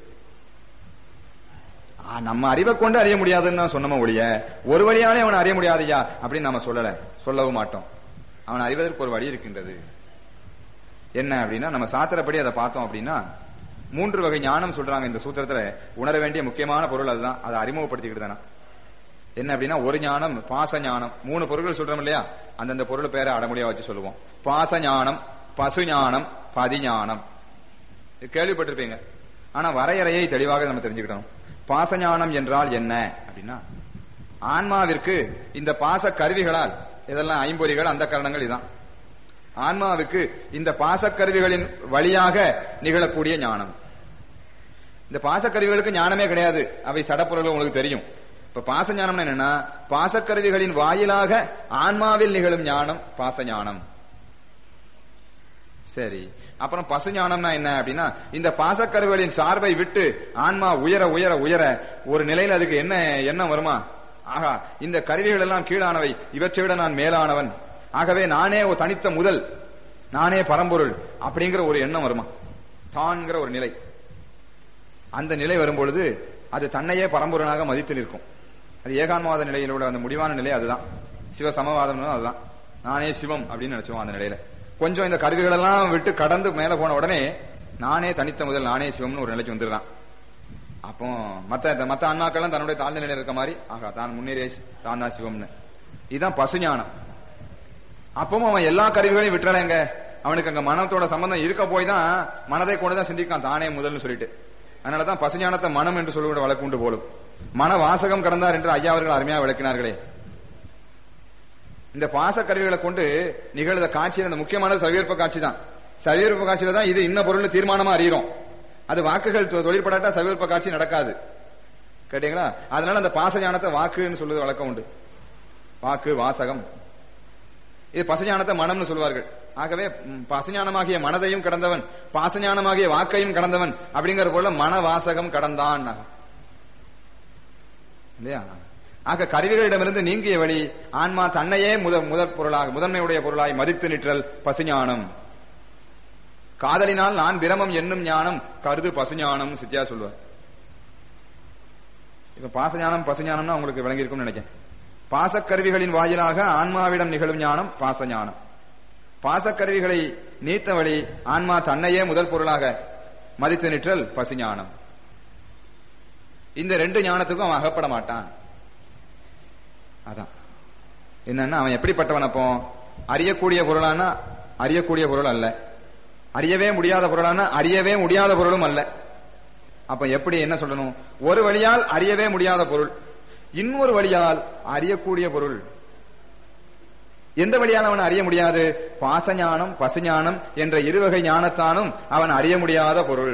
நம்ம அறிவை கொண்டு அறிய முடியாதுன்னு தான் சொன்னோம் ஒழிய ஒரு வழியாலே அவனை அறிய முடியாதையா அப்படின்னு நம்ம சொல்லல சொல்லவும் மாட்டோம் அவன் அறிவதற்கு ஒரு வழி இருக்கின்றது என்ன அப்படின்னா நம்ம சாத்திரப்படி அதை பார்த்தோம் அப்படின்னா மூன்று வகை ஞானம் சொல்றாங்க இந்த சூத்திரத்துல உணர வேண்டிய முக்கியமான பொருள் அதுதான் அதை அறிமுகப்படுத்திக்கிட்டு தானே என்ன அப்படின்னா ஒரு ஞானம் பாச ஞானம் மூணு பொருட்கள் சொல்றோம் இல்லையா அந்தந்த பொருள் பேரை அடமொழியா வச்சு சொல்லுவோம் பாச ஞானம் பசு ஞானம் பதிஞானம் கேள்விப்பட்டிருப்பீங்க ஆனா வரையறையை தெளிவாக நம்ம தெரிஞ்சுக்கிட்டோம் பாசஞானம் என்றால் என்ன அப்படின்னா ஆன்மாவிற்கு இந்த பாச கருவிகளால் இதெல்லாம் ஐம்பொறிகள் அந்த கரணங்கள் இதான் ஆன்மாவுக்கு இந்த பாசக்கருவிகளின் வழியாக நிகழக்கூடிய ஞானம் இந்த பாசக்கருவிகளுக்கு ஞானமே கிடையாது அவை சடப்பொருள் உங்களுக்கு தெரியும் இப்ப பாச ஞானம் என்னன்னா பாசக்கருவிகளின் வாயிலாக ஆன்மாவில் நிகழும் ஞானம் பாச ஞானம் சரி அப்புறம் பசு ஞானம்னா என்ன அப்படின்னா இந்த பாசக்கருவிகளின் சார்பை விட்டு ஆன்மா உயர உயர உயர ஒரு நிலையில் அதுக்கு என்ன எண்ணம் வருமா ஆகா இந்த கருவிகள் எல்லாம் கீழானவை இவற்றை விட நான் மேலானவன் ஆகவே நானே ஒரு தனித்த முதல் நானே பரம்பொருள் அப்படிங்கிற ஒரு எண்ணம் வருமா தான்கிற ஒரு நிலை அந்த நிலை வரும்பொழுது அது தன்னையே பரம்பொருளாக மதித்து நிற்கும் அது ஏகான்மவாத நிலையிலோட அந்த முடிவான நிலை அதுதான் சிவ சமவாதம் அதுதான் நானே சிவம் அப்படின்னு நினைச்சோம் அந்த நிலையில கொஞ்சம் இந்த கருவிகள் எல்லாம் விட்டு கடந்து மேல போன உடனே நானே தனித்த முதல் நானே சிவம்னு ஒரு நிலைக்கு வந்துடுறான் அப்போ மத்த மத்த அண்ணாக்கள்லாம் தன்னுடைய தாழ்ந்த நிலையில இருக்க மாதிரி ஆகா தான் முன்னேறிய தான் தான் சிவம்னு இதுதான் பசு ஞானம் அப்பவும் அவன் எல்லா கருவிகளையும் விட்டுறலைங்க அவனுக்கு அங்க மனத்தோட சம்பந்தம் இருக்க போய் தான் மனதை கூட தான் சிந்திக்கான் தானே முதல்னு சொல்லிட்டு அதனாலதான் பசுஞானத்தை மனம் என்று சொல்லுகிற வழக்கு உண்டு போலும் மன வாசகம் கடந்தார் என்று ஐயா அவர்கள் அருமையா விளக்கினார்களே இந்த பாச கருவிகளை கொண்டு நிகழ்ந்த காட்சி அந்த முக்கியமானது சவியற்ப காட்சி தான் சவியற்ப காட்சியில தான் இது இன்ன பொருள் தீர்மானமா அறிகிறோம் அது வாக்குகள் தொழிற்படாட்டா சவியற்ப காட்சி நடக்காது கேட்டீங்களா அதனால அந்த பாச ஞானத்தை வாக்குன்னு சொல்லுவது வழக்கம் உண்டு வாக்கு வாசகம் இது பசஞானத்தை மனம்னு சொல்வார்கள் ஆகவே பசஞானமாகிய மனதையும் கடந்தவன் பாசஞானமாகிய வாக்கையும் கடந்தவன் அப்படிங்கிற போல மன வாசகம் கடந்தான் இல்லையா ஆக கருவிகளிடமிருந்து நீங்கிய வழி ஆன்மா தன்னையே முத முதற் பொருளாக முதன்மையுடைய பொருளாய் மதித்து நிற்றல் பசுஞானம் காதலினால் நான் பிரமம் என்னும் ஞானம் கருது பசுஞானம் சித்தியா சொல்வார் இப்ப பாசஞானம் பசுஞானம்னா உங்களுக்கு விளங்கியிருக்கும்னு நினைக்கிறேன் பாசக்கருவிகளின் வாயிலாக ஆன்மாவிடம் நிகழும் ஞானம் பாசஞானம் பாசக்கருவிகளை நீத்த வழி ஆன்மா தன்னையே முதல் பொருளாக மதித்து நிற்றல் பசுஞானம் இந்த ரெண்டு ஞானத்துக்கும் அவன் அகப்பட மாட்டான் அதான் என்னன்னா அவன் எப்படிப்பட்டவன் அப்போ அறியக்கூடிய பொருளானா அறியக்கூடிய பொருள் அல்ல அறியவே முடியாத பொருளானா அறியவே முடியாத பொருளும் அல்ல அப்ப எப்படி என்ன சொல்லணும் ஒரு வழியால் அறியவே முடியாத பொருள் இன்னொரு வழியால் அறியக்கூடிய பொருள் எந்த வழியால் அவன் அறிய முடியாது பாசஞானம் பசுஞானம் என்ற இருவகை ஞானத்தானும் அவன் அறிய முடியாத பொருள்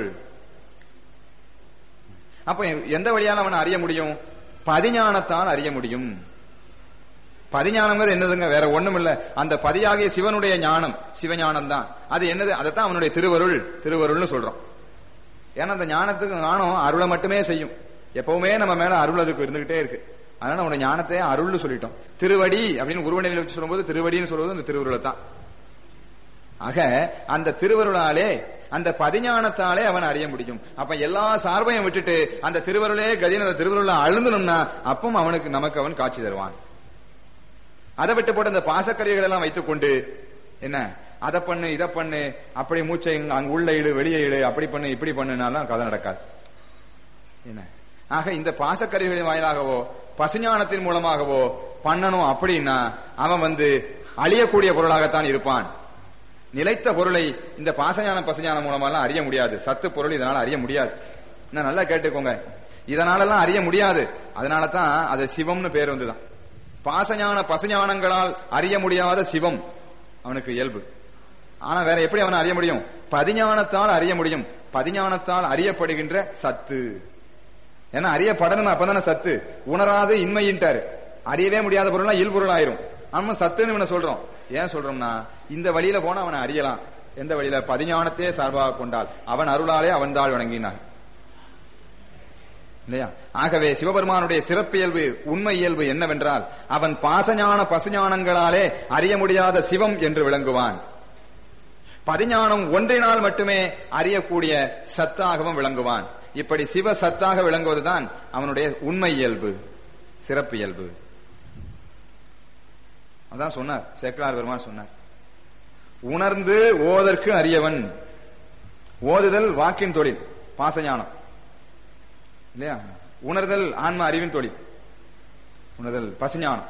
அப்ப எந்த வழியால் அவன் அறிய முடியும் பதிஞானத்தால் அறிய முடியும் பதிஞானம்ங்கிறது என்னதுங்க வேற ஒண்ணும் இல்ல அந்த பதியாகிய சிவனுடைய ஞானம் சிவஞானம் தான் அது என்னது அதைத்தான் அவனுடைய திருவருள் திருவருள்னு சொல்றோம் ஏன்னா அந்த ஞானத்துக்கு ஞானம் அருளை மட்டுமே செய்யும் எப்பவுமே நம்ம மேல அருள் அதுக்கு இருந்துகிட்டே இருக்கு அதனால நம்முடைய ஞானத்தை அருள்னு சொல்லிட்டோம் திருவடி அப்படின்னு உருவநிலையில் வச்சு சொல்லும்போது திருவடின்னு சொல்வது அந்த திருவருளை தான் ஆக அந்த திருவருளாலே அந்த பதிஞானத்தாலே அவன் அறிய முடியும் அப்ப எல்லா சார்பையும் விட்டுட்டு அந்த திருவருளே கதின்னு அந்த திருவருள அழுந்தணும்னா அப்பவும் அவனுக்கு நமக்கு அவன் காட்சி தருவான் அதை விட்டு போட்டு அந்த பாசக்கருவிகள் எல்லாம் வைத்துக் கொண்டு என்ன அதை பண்ணு இதை பண்ணு அப்படி மூச்சை அங்க உள்ள இடு வெளியே இடு அப்படி பண்ணு இப்படி பண்ணுனாலும் கதை நடக்காது என்ன ஆக இந்த பாசக்கருவிகளின் வாயிலாகவோ பசுஞானத்தின் மூலமாகவோ பண்ணணும் அப்படின்னா அவன் வந்து அழியக்கூடிய பொருளாகத்தான் இருப்பான் நிலைத்த பொருளை இந்த பாசஞானம் பசுஞானம் மூலமாலாம் அறிய முடியாது சத்து பொருள் இதனால அறிய முடியாது நான் நல்லா கேட்டுக்கோங்க இதனாலலாம் அறிய முடியாது அதனால தான் அது சிவம்னு பேர் வந்துதான் பாசஞான பசுஞானங்களால் அறிய முடியாத சிவம் அவனுக்கு இயல்பு ஆனா வேற எப்படி அவனை அறிய முடியும் பதிஞானத்தால் அறிய முடியும் பதிஞானத்தால் அறியப்படுகின்ற சத்து ஏன்னா அறியப்படணும் அப்பதானே சத்து உணராது இன்மையின்ட்டாரு அறியவே முடியாத பொருள்னா இல்பொருள் ஆயிரும் நம்ம சத்துன்னு இவனை சொல்றோம் ஏன் சொல்றோம்னா இந்த வழியில போனா அவனை அறியலாம் எந்த வழியில பதிஞானத்தையே சார்பாக கொண்டால் அவன் அருளாலே அவன் தாள் வணங்கினான் இல்லையா ஆகவே சிவபெருமானுடைய சிறப்பியல்பு உண்மை இயல்பு என்னவென்றால் அவன் பாசஞான பசுஞானங்களாலே அறிய முடியாத சிவம் என்று விளங்குவான் பதிஞானம் ஒன்றினால் மட்டுமே அறியக்கூடிய சத்தாகவும் விளங்குவான் இப்படி சிவ சத்தாக விளங்குவதுதான் அவனுடைய உண்மை இயல்பு சிறப்பு இயல்பு அதான் சொன்னார் சேக்கலார் பெருமான் சொன்னார் உணர்ந்து ஓதற்கு அறியவன் ஓதுதல் வாக்கின் தொழில் பாசஞானம் இல்லையா உணர்தல் ஆன்ம அறிவின் தொழில் உணர்தல் பசுஞானம்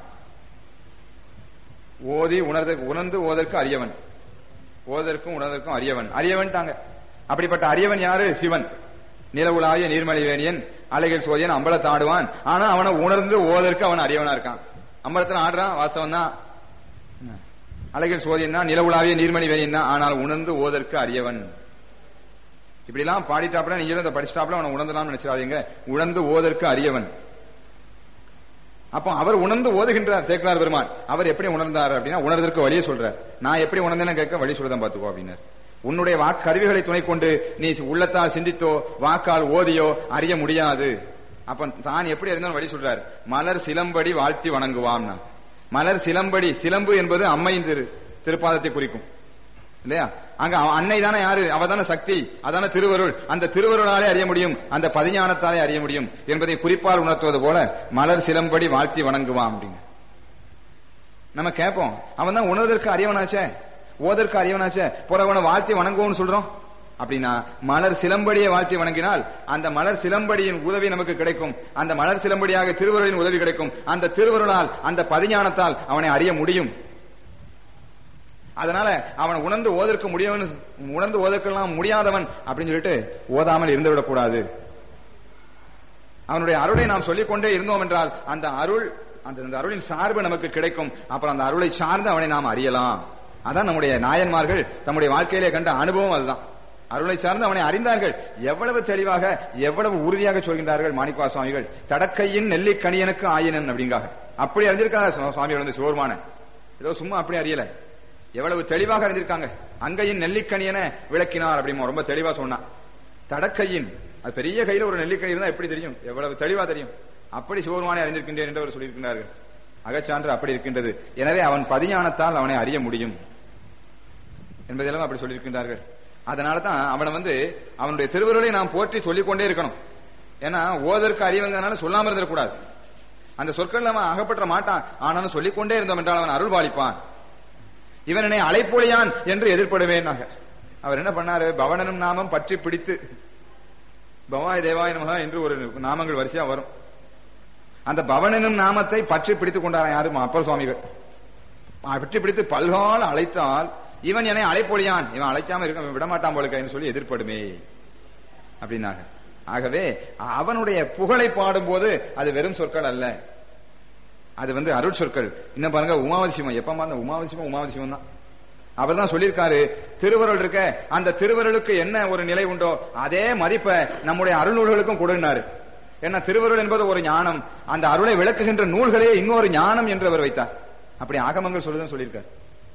ஓதி உணர்த உணர்ந்து ஓதற்கு அறியவன் ஓதற்கும் உணர்தற்கும் அறியவன் அறியவன் தாங்க அப்படிப்பட்ட அறியவன் யாரு சிவன் நிலவுலாவிய நீர்மலைவேணியன் அலைகள் சோதியன் அம்பலத்தை ஆடுவான் ஆனா அவனை உணர்ந்து ஓதற்கு அவன் அறியவனா இருக்கான் அம்பலத்துல ஆடுறான் வாஸ்தவம் தான் அலைகள் சோதியன் தான் நிலவுலாவிய நீர்மணி வேணியன் தான் ஆனால் உணர்ந்து ஓதற்கு அறியவன் இப்படி எல்லாம் பாடிட்டாப்ல நீங்களும் இதை படிச்சிட்டாப்ல அவனை உணர்ந்தலாம் நினைச்சாதீங்க உணர்ந்து ஓதற்கு அறியவன் அப்போ அவர் உணர்ந்து ஓதுகின்றார் சேக்கலார் பெருமான் அவர் எப்படி உணர்ந்தார் அப்படின்னா உணர்தற்கு வழியை சொல்றார் நான் எப்படி உணர்ந்தேன்னு கேட்க வழி சொல்றதான் பாத்துக்கோ அப்படின்னார் உன்னுடைய வாக்கு கருவிகளை துணை கொண்டு நீ உள்ளத்தால் சிந்தித்தோ வாக்கால் ஓதியோ அறிய முடியாது அப்ப தான் எப்படி அறிந்தாலும் வழி சொல்றார் மலர் சிலம்படி வாழ்த்தி வணங்குவாம்னா மலர் சிலம்படி சிலம்பு என்பது அம்மையின் திரு திருப்பாதத்தை குறிக்கும் இல்லையா அங்க அன்னை தானே யாரு அவ தானே சக்தி அதான திருவருள் அந்த திருவருளாலே அறிய முடியும் அந்த பதிஞானத்தாலே அறிய முடியும் என்பதை குறிப்பால் உணர்த்துவது போல மலர் சிலம்படி வாழ்த்தி வணங்குவான் அப்படின்னு நம்ம கேட்போம் அவன் தான் உணர்வதற்கு அறியவனாச்சே ஓதற்கு அறியவனாச்சே புறவனை வாழ்த்தி வணங்குவோம்னு சொல்றோம் அப்படின்னா மலர் சிலம்படியை வாழ்த்தி வணங்கினால் அந்த மலர் சிலம்படியின் உதவி நமக்கு கிடைக்கும் அந்த மலர் சிலம்படியாக திருவருளின் உதவி கிடைக்கும் அந்த திருவருளால் அந்த பதிஞானத்தால் அவனை அறிய முடியும் அதனால அவன் உணர்ந்து ஓதற்கு முடியவன் உணர்ந்து ஓதற்கெல்லாம் முடியாதவன் அப்படின்னு சொல்லிட்டு ஓதாமல் இருந்து விடக்கூடாது அவனுடைய அருளை நாம் சொல்லிக் கொண்டே இருந்தோம் என்றால் அந்த அருள் அந்த அருளின் சார்பு நமக்கு கிடைக்கும் அப்புறம் அந்த அருளை சார்ந்து அவனை நாம் அறியலாம் அதான் நம்முடைய நாயன்மார்கள் தம்முடைய வாழ்க்கையிலே கண்ட அனுபவம் அதுதான் அருளை சார்ந்து அவனை அறிந்தார்கள் எவ்வளவு தெளிவாக எவ்வளவு உறுதியாக சொல்கின்றார்கள் மாணிக்கவா சுவாமிகள் தடக்கையின் நெல்லிக்கணியனுக்கு ஆயினன் அப்படிங்காக அப்படி அறிஞ்சிருக்காங்க சுவாமிகள் வந்து சிவருமான ஏதோ சும்மா அப்படி அறியல எவ்வளவு தெளிவாக அறிஞ்சிருக்காங்க அங்கையின் நெல்லிக்கணியன விளக்கினார் அப்படின்னு ரொம்ப தெளிவா சொன்னான் தடக்கையின் அது பெரிய கையில ஒரு நெல்லிக்கணி இருந்தா எப்படி தெரியும் எவ்வளவு தெளிவா தெரியும் அப்படி சிவருமானை அறிந்திருக்கின்றேன் என்று அவர் சொல்லியிருக்கிறார்கள் அகச்சான்று அப்படி இருக்கின்றது எனவே அவன் பதிஞானத்தால் அவனை அறிய முடியும் என்பதெல்லாம் அப்படி சொல்லியிருக்கின்றார்கள் அதனால தான் அவனை வந்து அவனுடைய திருவருளை நாம் போற்றி சொல்லிக்கொண்டே இருக்கணும் ஏன்னா ஓதற்கு அறிவங்கனால சொல்லாம இருந்திடக்கூடாது அந்த சொற்கள் அவன் அகப்பற்ற மாட்டான் ஆனாலும் சொல்லிக்கொண்டே இருந்தோம் என்றால் அவன் அருள் பாலிப்பான் இவனை அழைப்பொழியான் என்று எதிர்ப்படுவேன் அவர் என்ன பண்ணாரு பவனனும் நாமம் பற்றி பிடித்து பவாய் தேவாய நமகா என்று ஒரு நாமங்கள் வரிசையா வரும் அந்த பவனனும் நாமத்தை பற்றி பிடித்துக் கொண்டார் யாரும் அப்பர் சுவாமிகள் பற்றி பிடித்து பல்கால் அழைத்தால் இவன் என்னை அழைப்பொழியான் இவன் அழைக்காம இருக்க இவன் விடமாட்டான் போலுக்கன்னு சொல்லி எதிர்ப்படுமே அப்படின்னாங்க ஆகவே அவனுடைய புகழை பாடும்போது அது வெறும் சொற்கள் அல்ல அது வந்து அருள் சொற்கள் இன்னும் பாருங்க உமாவசியமம் எப்ப பாருங்க உமாவசியமம் உமாவசியமம் தான் அவர் தான் சொல்லியிருக்காரு திருவருள் இருக்க அந்த திருவருளுக்கு என்ன ஒரு நிலை உண்டோ அதே மதிப்பை நம்முடைய அருள் நூல்களுக்கும் கொடுனாரு ஏன்னா திருவருள் என்பது ஒரு ஞானம் அந்த அருளை விளக்குகின்ற நூல்களே இன்னொரு ஞானம் என்று அவர் வைத்தார் அப்படி ஆகமங்கள் சொல்லுதுன்னு சொல்லியிருக்காரு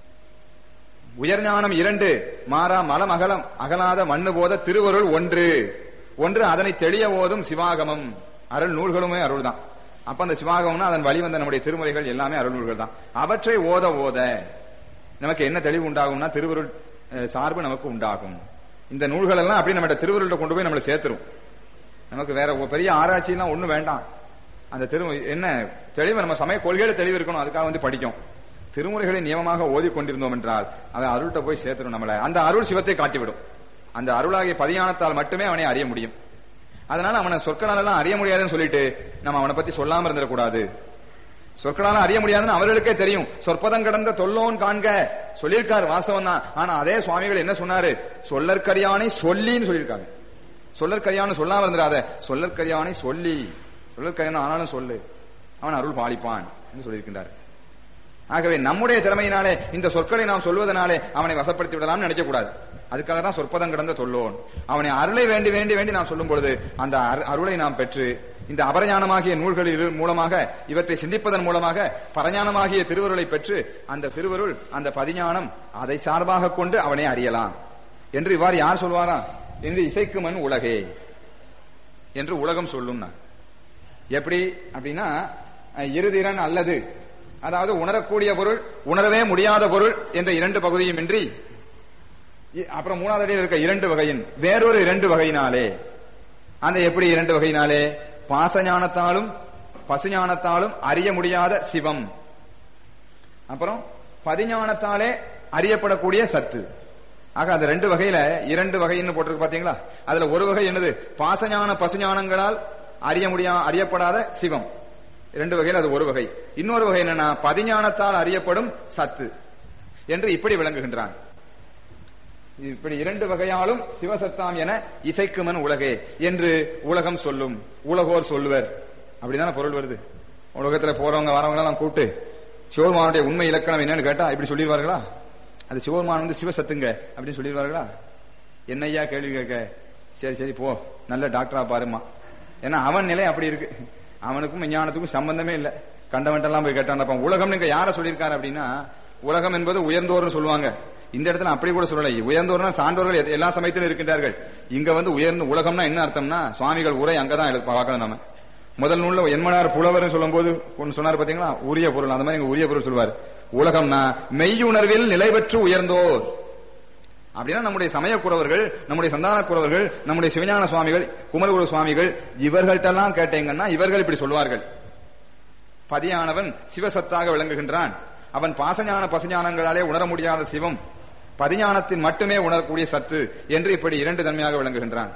உயர் ஞானம் இரண்டு மாறா மலம் அகலம் அகலாத மண்ணு போத திருவருள் ஒன்று ஒன்று அதனை தெளிய ஓதும் சிவாகமம் அருள் நூல்களுமே அருள் தான் அப்ப அந்த சிவாகமம்னா அதன் வழிவந்த நம்முடைய திருமுறைகள் எல்லாமே அருள் நூல்கள் தான் அவற்றை ஓத ஓத நமக்கு என்ன தெளிவு உண்டாகும்னா திருவருள் அஹ், சார்பு நமக்கு உண்டாகும் இந்த நூல்கள் எல்லாம் அப்படி நம்ம திருவருள்கிட்ட கொண்டு போய் நம்மளை சேர்த்துரும் நமக்கு வேற ஒரு பெரிய ஆராய்ச்சி எல்லாம் ஒண்ணும் வேண்டாம் அந்த திரு என்ன தெளிவு நம்ம சமய கொள்கையில தெளிவு இருக்கணும் அதுக்காக வந்து படிக்கும் திருமுறைகளை நியமமாக ஓதி கொண்டிருந்தோம் என்றால் அதை அருள்கிட்ட போய் சேர்த்துரும் நம்மள அந்த அருள் சிவத்தை காட்டிவிடும் அந்த அருளாகிய பதியானத்தால் மட்டுமே அவனை அறிய முடியும் அதனால அவனை சொற்களால் எல்லாம் அறிய முடியாதுன்னு சொல்லிட்டு நம்ம அவனை பத்தி சொல்லாம இருந்துடக்கூடாது சொற்களால அறிய முடியாதுன்னு அவர்களுக்கே தெரியும் சொற்பதம் கடந்த தொல்லோன் காண்க சொல்லியிருக்காரு வாசவன் தான் ஆனா அதே சுவாமிகள் என்ன சொன்னாரு சொல்லற்கரியானை சொல்லின்னு சொல்லியிருக்காங்க சொல்லற்கரியான்னு சொல்லாம இருந்துடாத சொல்லற்கரியானை சொல்லி சொல்லற்கரியான் ஆனாலும் சொல்லு அவன் அருள் பாலிப்பான் என்று சொல்லியிருக்கின்றார் ஆகவே நம்முடைய திறமையினாலே இந்த சொற்களை நாம் சொல்வதனாலே அவனை வசப்படுத்தி விடலாம்னு நினைக்க கூடாது அதுக்காக தான் சொற்பதம் கிடந்த சொல்லோன் அவனை அருளை வேண்டி வேண்டி வேண்டி நாம் சொல்லும் பொழுது அந்த அரு- அருளை நாம் பெற்று இந்த அபரஞானமாகிய நூல்களில் மூலமாக இவற்றை சிந்திப்பதன் மூலமாக பரஞானமாகிய திருவருளை பெற்று அந்த திருவருள் அந்த பதிஞானம் அதை சார்பாக கொண்டு அவனை அறியலாம் என்று இவ்வாறு யார் சொல்வாரா என்று இசைக்குமன் உலகே என்று உலகம் சொல்லும் நான் எப்படி அப்படின்னா அஹ், இருதிறன் அல்லது அதாவது உணரக்கூடிய பொருள் உணரவே முடியாத பொருள் என்ற இரண்டு பகுதியும் இன்றி இ- அப்புறம் மூணாவது அடியில் இருக்க இரண்டு வகையின் வேறொரு இரண்டு வகையினாலே அந்த எப்படி இரண்டு வகையினாலே பாசஞானத்தாலும் பசுஞானத்தாலும் அறிய முடியாத சிவம் அப்புறம் பதிஞானத்தாலே அறியப்படக்கூடிய சத்து ஆக அந்த ரெண்டு வகையில இரண்டு வகைன்னு போட்டிருக்கு பாத்தீங்களா அதுல ஒரு வகை என்னது பாசஞான பசுஞானங்களால் அறிய முடியா அறியப்படாத சிவம் ரெண்டு வகையில் அது ஒரு வகை இன்னொரு வகை என்னன்னா பதிஞானத்தால் அறியப்படும் சத்து என்று இப்படி விளங்குகின்றான் இப்படி இரண்டு வகையாலும் சிவசத்தாம் என இசைக்குமன் உலகே என்று உலகம் சொல்லும் உலகோர் சொல்லுவர் அப்படிதானே பொருள் வருது உலகத்துல போறவங்க வரவங்க எல்லாம் கூப்பிட்டு சிவபெருமானுடைய உண்மை இலக்கணம் என்னன்னு கேட்டா இப்படி சொல்லிடுவார்களா அது சிவபெருமான் வந்து சிவசத்துங்க அப்படின்னு சொல்லிடுவார்களா என்னையா கேள்வி கேட்க சரி சரி போ நல்ல டாக்டரா பாருமா ஏன்னா அவன் நிலை அப்படி இருக்கு அவனுக்கும் விஞ்ஞானத்துக்கும் சம்பந்தமே இல்ல கண்டவன்ட்டெல்லாம் போய் கேட்டான் அப்ப உலகம் நீங்க யார சொல்லியிருக்காரு அப்படின்னா உலகம் என்பது உயர்ந்தோர்னு சொல்லுவாங்க இந்த இடத்துல அப்படி கூட சொல்லலை உயர்ந்தோர்னா சான்றோர்கள் எ- எல்லா சமயத்திலும் இருக்கின்றார்கள் இங்க வந்து உயர்ந்த உலகம்னா என்ன அர்த்தம்னா சுவாமிகள் உரை அங்கதான் எழு- பார்க்கணும் நம்ம முதல் நூல்ல என்மனார் புலவர்னு சொல்லும்போது ஒன்னு சொன்னார் பாத்தீங்களா உரிய பொருள் அந்த மாதிரி இங்க உரிய பொருள் சொல்வார் உலகம்னா மெய்யுணர்வில் நிலை பெற்று உயர்ந்தோர் அப்படின்னா நம்முடைய சமயக்குறவர்கள் நம்முடைய சந்தான குறவர்கள் நம்முடைய சிவஞான சுவாமிகள் குமரகுரு சுவாமிகள் இவர்கள்ட்டெல்லாம் கேட்டீங்கன்னா இவர்கள் இப்படி சொல்வார்கள் பதியானவன் சிவசத்தாக விளங்குகின்றான் அவன் பாசஞான பசுஞானங்களாலே உணர முடியாத சிவம் பதிஞானத்தின் மட்டுமே உணரக்கூடிய சத்து என்று இப்படி இரண்டு தன்மையாக விளங்குகின்றான்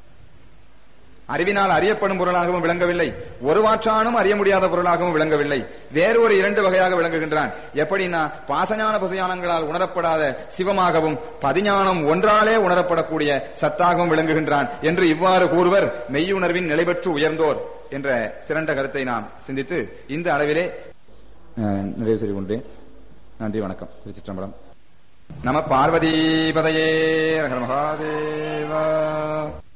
அறிவினால் அறியப்படும் பொருளாகவும் விளங்கவில்லை ஒரு வாற்றானும் அறிய முடியாத பொருளாகவும் விளங்கவில்லை வேறொரு இரண்டு வகையாக விளங்குகின்றான் எப்படின்னா பாசஞான பசுஞானங்களால் உணரப்படாத சிவமாகவும் பதிஞானம் ஒன்றாலே உணரப்படக்கூடிய சத்தாகவும் விளங்குகின்றான் என்று இவ்வாறு கூறுவர் மெய்யுணர்வின் நிலைபெற்று உயர்ந்தோர் என்ற திரண்ட கருத்தை நாம் சிந்தித்து இந்த அளவிலே அஹ், நிறைவு செய்து கொண்டேன் நன்றி வணக்கம் திருச்சிற்றம்பலம் நம பார்வதி பதையே மகாதேவா